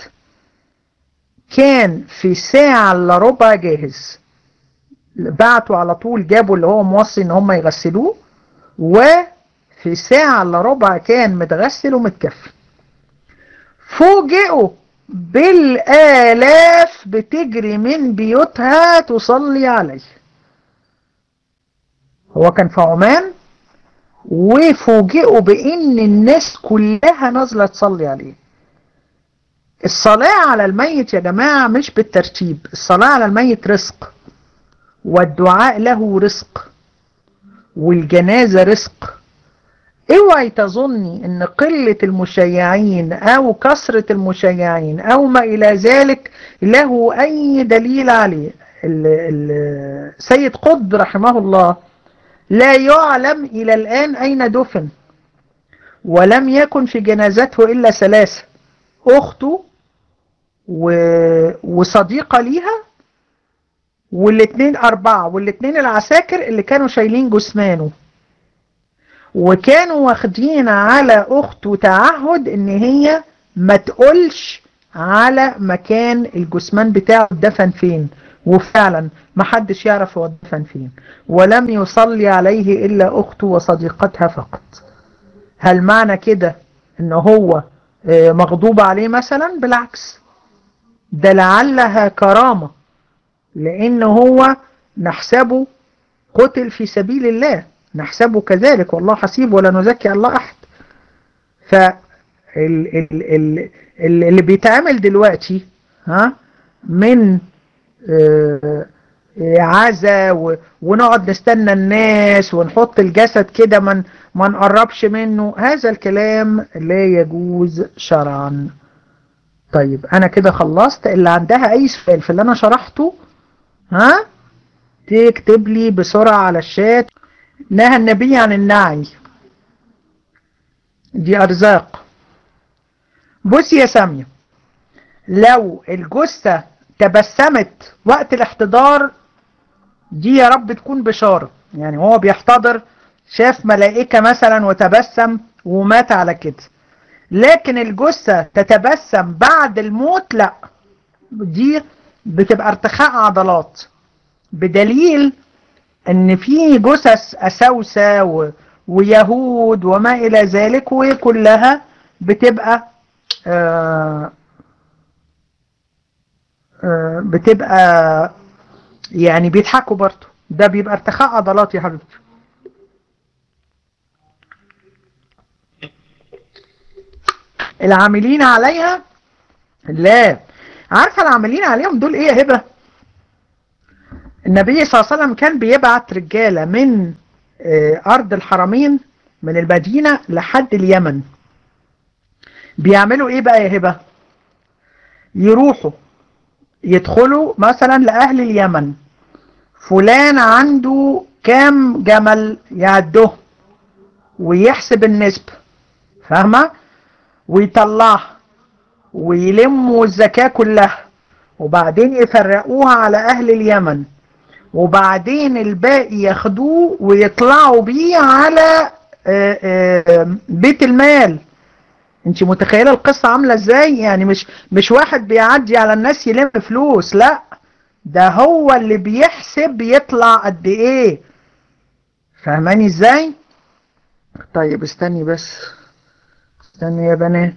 كان في ساعة الا ربع جاهز بعتوا على طول جابوا اللي هو موصي ان هم يغسلوه وفي ساعة الا ربع كان متغسل ومتكفن فوجئوا بالالاف بتجري من بيوتها تصلي عليه هو كان في عمان وفوجئوا بان الناس كلها نازله تصلي عليه الصلاة على الميت يا جماعة مش بالترتيب الصلاة على الميت رزق والدعاء له رزق والجنازة رزق اوعي تظني ان قلة المشيعين او كثرة المشيعين او ما الى ذلك له اي دليل عليه السيد قطب رحمه الله لا يعلم الى الان اين دفن ولم يكن في جنازته إلا ثلاثة أخته و... وصديقة ليها والاثنين أربعة والاثنين العساكر اللي كانوا شايلين جثمانه وكانوا واخدين على أخته تعهد إن هي ما تقولش على مكان الجثمان بتاعه دفن فين وفعلا ما حدش يعرف هو دفن فين ولم يصلي عليه إلا أخته وصديقتها فقط هل معنى كده ان هو مغضوب عليه مثلا بالعكس ده لعلها كرامة لان هو نحسبه قتل في سبيل الله نحسبه كذلك والله حسيب ولا نزكي الله احد ف اللي بيتعمل دلوقتي ها من عزا ونقعد نستنى الناس ونحط الجسد كده من ما نقربش منه هذا الكلام لا يجوز شرعا طيب انا كده خلصت اللي عندها اي سؤال في اللي انا شرحته ها تكتب لي بسرعة على الشات نهى النبي عن النعي دي ارزاق بصي يا سامية لو الجثة تبسمت وقت الاحتضار دي يا رب تكون بشارة يعني هو بيحتضر شاف ملائكة مثلا وتبسم ومات على كده لكن الجثة تتبسم بعد الموت لا دي بتبقى ارتخاء عضلات بدليل ان في جثث اسوسة و... ويهود وما الى ذلك وكلها بتبقى آه آه بتبقى يعني بيضحكوا برضه ده بيبقى ارتخاء عضلات يا حبيبتي العاملين عليها لا عارفه العاملين عليهم دول ايه يا هبه النبي صلى الله عليه وسلم كان بيبعت رجاله من ارض الحرمين من المدينه لحد اليمن بيعملوا ايه بقى يا هبه يروحوا يدخلوا مثلا لاهل اليمن فلان عنده كام جمل يعده ويحسب النسبة فاهمة ويطلعها ويلموا الزكاة كلها وبعدين يفرقوها على اهل اليمن وبعدين الباقي ياخدوه ويطلعوا بيه على بيت المال انت متخيله القصه عامله ازاي يعني مش مش واحد بيعدي على الناس يلم فلوس لا ده هو اللي بيحسب يطلع قد ايه فاهماني ازاي طيب استني بس استني يا بنات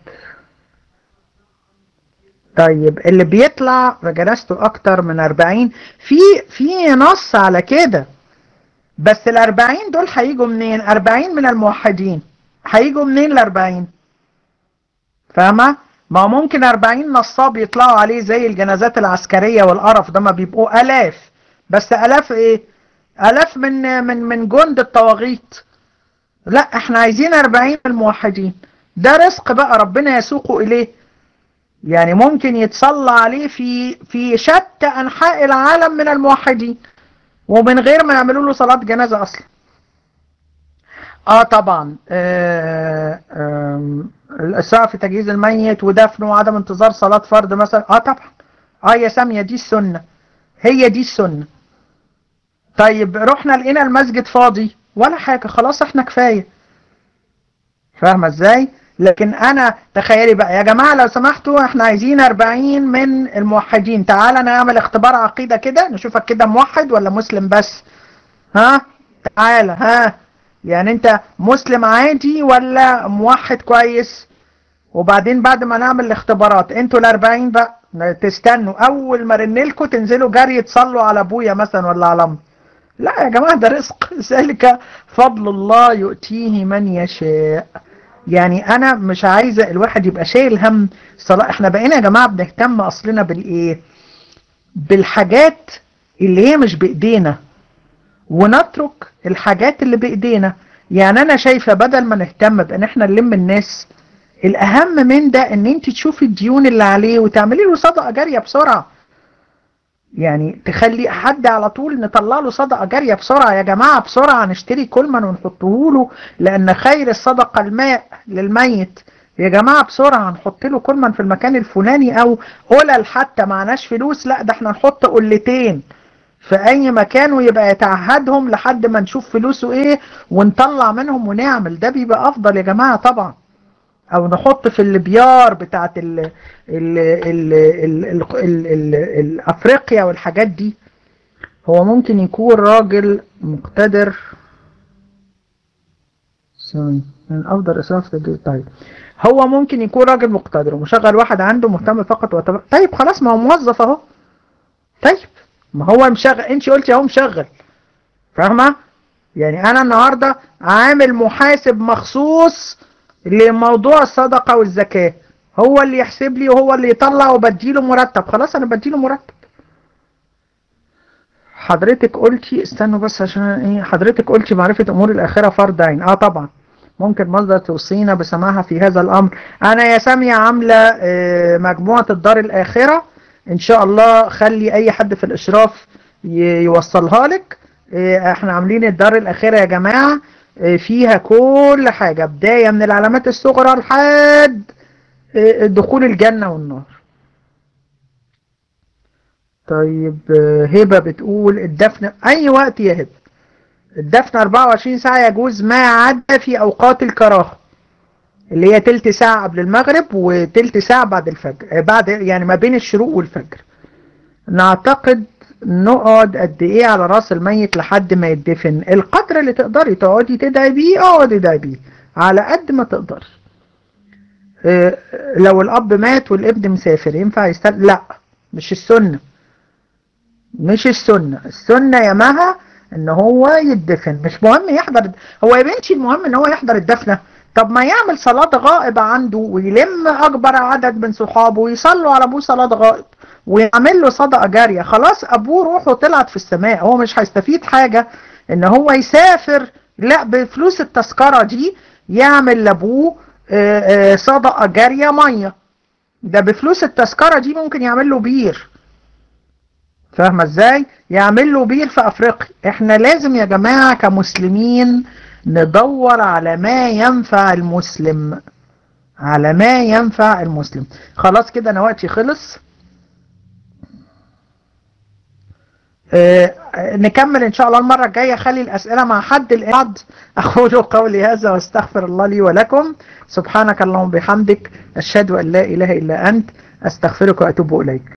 طيب اللي بيطلع جلسته اكتر من 40 في في نص على كده بس ال 40 دول هيجوا منين 40 من الموحدين هيجوا منين ال 40 فاهمه ما هو ممكن 40 نصاب يطلعوا عليه زي الجنازات العسكريه والقرف ده ما بيبقوا الاف بس الاف ايه الاف من من من جند الطواغيت لا احنا عايزين 40 الموحدين ده رزق بقى ربنا يسوقه اليه يعني ممكن يتصلى عليه في في شتى انحاء العالم من الموحدين ومن غير ما يعملوا له صلاة جنازة اصلا اه طبعا آه آه الاسراء في تجهيز الميت ودفنه وعدم انتظار صلاة فرض مثلا اه طبعا اه يا سامية دي السنة هي دي السنة طيب رحنا لقينا المسجد فاضي ولا حاجة خلاص احنا كفاية فاهمة ازاي لكن انا تخيلي بقى يا جماعة لو سمحتوا احنا عايزين 40 من الموحدين تعالى نعمل اختبار عقيدة كده نشوفك كده موحد ولا مسلم بس ها تعالى ها يعني انت مسلم عادي ولا موحد كويس وبعدين بعد ما نعمل الاختبارات انتوا الاربعين بقى تستنوا اول ما رنلكوا تنزلوا جري تصلوا على ابويا مثلا ولا على امي لا يا جماعة ده رزق ذلك فضل الله يؤتيه من يشاء يعني انا مش عايزة الواحد يبقى شايل هم صلاة احنا بقينا يا جماعة بنهتم اصلنا بالايه بالحاجات اللي هي مش بايدينا ونترك الحاجات اللي بايدينا يعني انا شايفة بدل ما نهتم بان احنا نلم الناس الاهم من ده ان انت تشوفي الديون اللي عليه وتعملي له صدقة جارية بسرعة يعني تخلي حد على طول نطلع له صدقة جارية بسرعة يا جماعة بسرعة نشتري كلمن ونحطه له لأن خير الصدقة الماء للميت يا جماعة بسرعة نحط له كلمن في المكان الفلاني أو قلل حتى معناش فلوس لا ده احنا نحط قلتين في أي مكان ويبقى يتعهدهم لحد ما نشوف فلوسه إيه ونطلع منهم ونعمل ده بيبقى أفضل يا جماعة طبعا او نحط في البيار بتاعت ال ال ال ال ال ال ال ال افريقيا والحاجات دي هو ممكن يكون راجل مقتدر ثواني من افضل اسراف تدريب طيب هو ممكن يكون راجل مقتدر ومشغل واحد عنده مهتم فقط وتبقى. طيب خلاص ما هو موظف اهو طيب ما هو مشغل انت قلتي اهو مشغل فاهمه يعني انا النهارده عامل محاسب مخصوص لموضوع الصدقة والزكاة هو اللي يحسب لي وهو اللي يطلع وبديله مرتب خلاص انا بديله مرتب حضرتك قلتي استنوا بس عشان ايه حضرتك قلتي معرفة امور الاخرة فرض عين اه طبعا ممكن مصدر توصينا بسماعها في هذا الامر انا يا سامية عاملة اه مجموعة الدار الاخرة ان شاء الله خلي اي حد في الاشراف يوصلها لك اه احنا عاملين الدار الاخرة يا جماعة فيها كل حاجة بداية من العلامات الصغرى لحد دخول الجنة والنار طيب هبة بتقول الدفن أي وقت يا هبة الدفن 24 ساعة يجوز ما عدا في أوقات الكراهة اللي هي تلت ساعة قبل المغرب وتلت ساعة بعد الفجر بعد يعني ما بين الشروق والفجر نعتقد نقعد قد ايه على راس الميت لحد ما يدفن القدر اللي تقدري تقعدي تدعي بيه اقعدي ادعي بيه على قد ما تقدري اه لو الاب مات والابن مسافر ينفع يستل لا مش السنة مش السنة السنة يا مها ان هو يدفن مش مهم يحضر هو يا بنتي المهم ان هو يحضر الدفنة طب ما يعمل صلاة غائبة عنده ويلم اكبر عدد من صحابه ويصلوا على ابوه صلاة غائب ويعمل له صدقة جارية خلاص ابوه روحه طلعت في السماء هو مش هيستفيد حاجة ان هو يسافر لا بفلوس التذكرة دي يعمل لابوه صدقة جارية مية ده بفلوس التذكرة دي ممكن يعمل له بير فاهمة ازاي يعمل له بير في افريقيا احنا لازم يا جماعة كمسلمين ندور على ما ينفع المسلم على ما ينفع المسلم خلاص كده انا وقتي خلص آه نكمل ان شاء الله المرة الجاية خلي الاسئلة مع حد الإعاد اقول قولي هذا واستغفر الله لي ولكم سبحانك اللهم بحمدك اشهد ان لا اله الا انت استغفرك واتوب اليك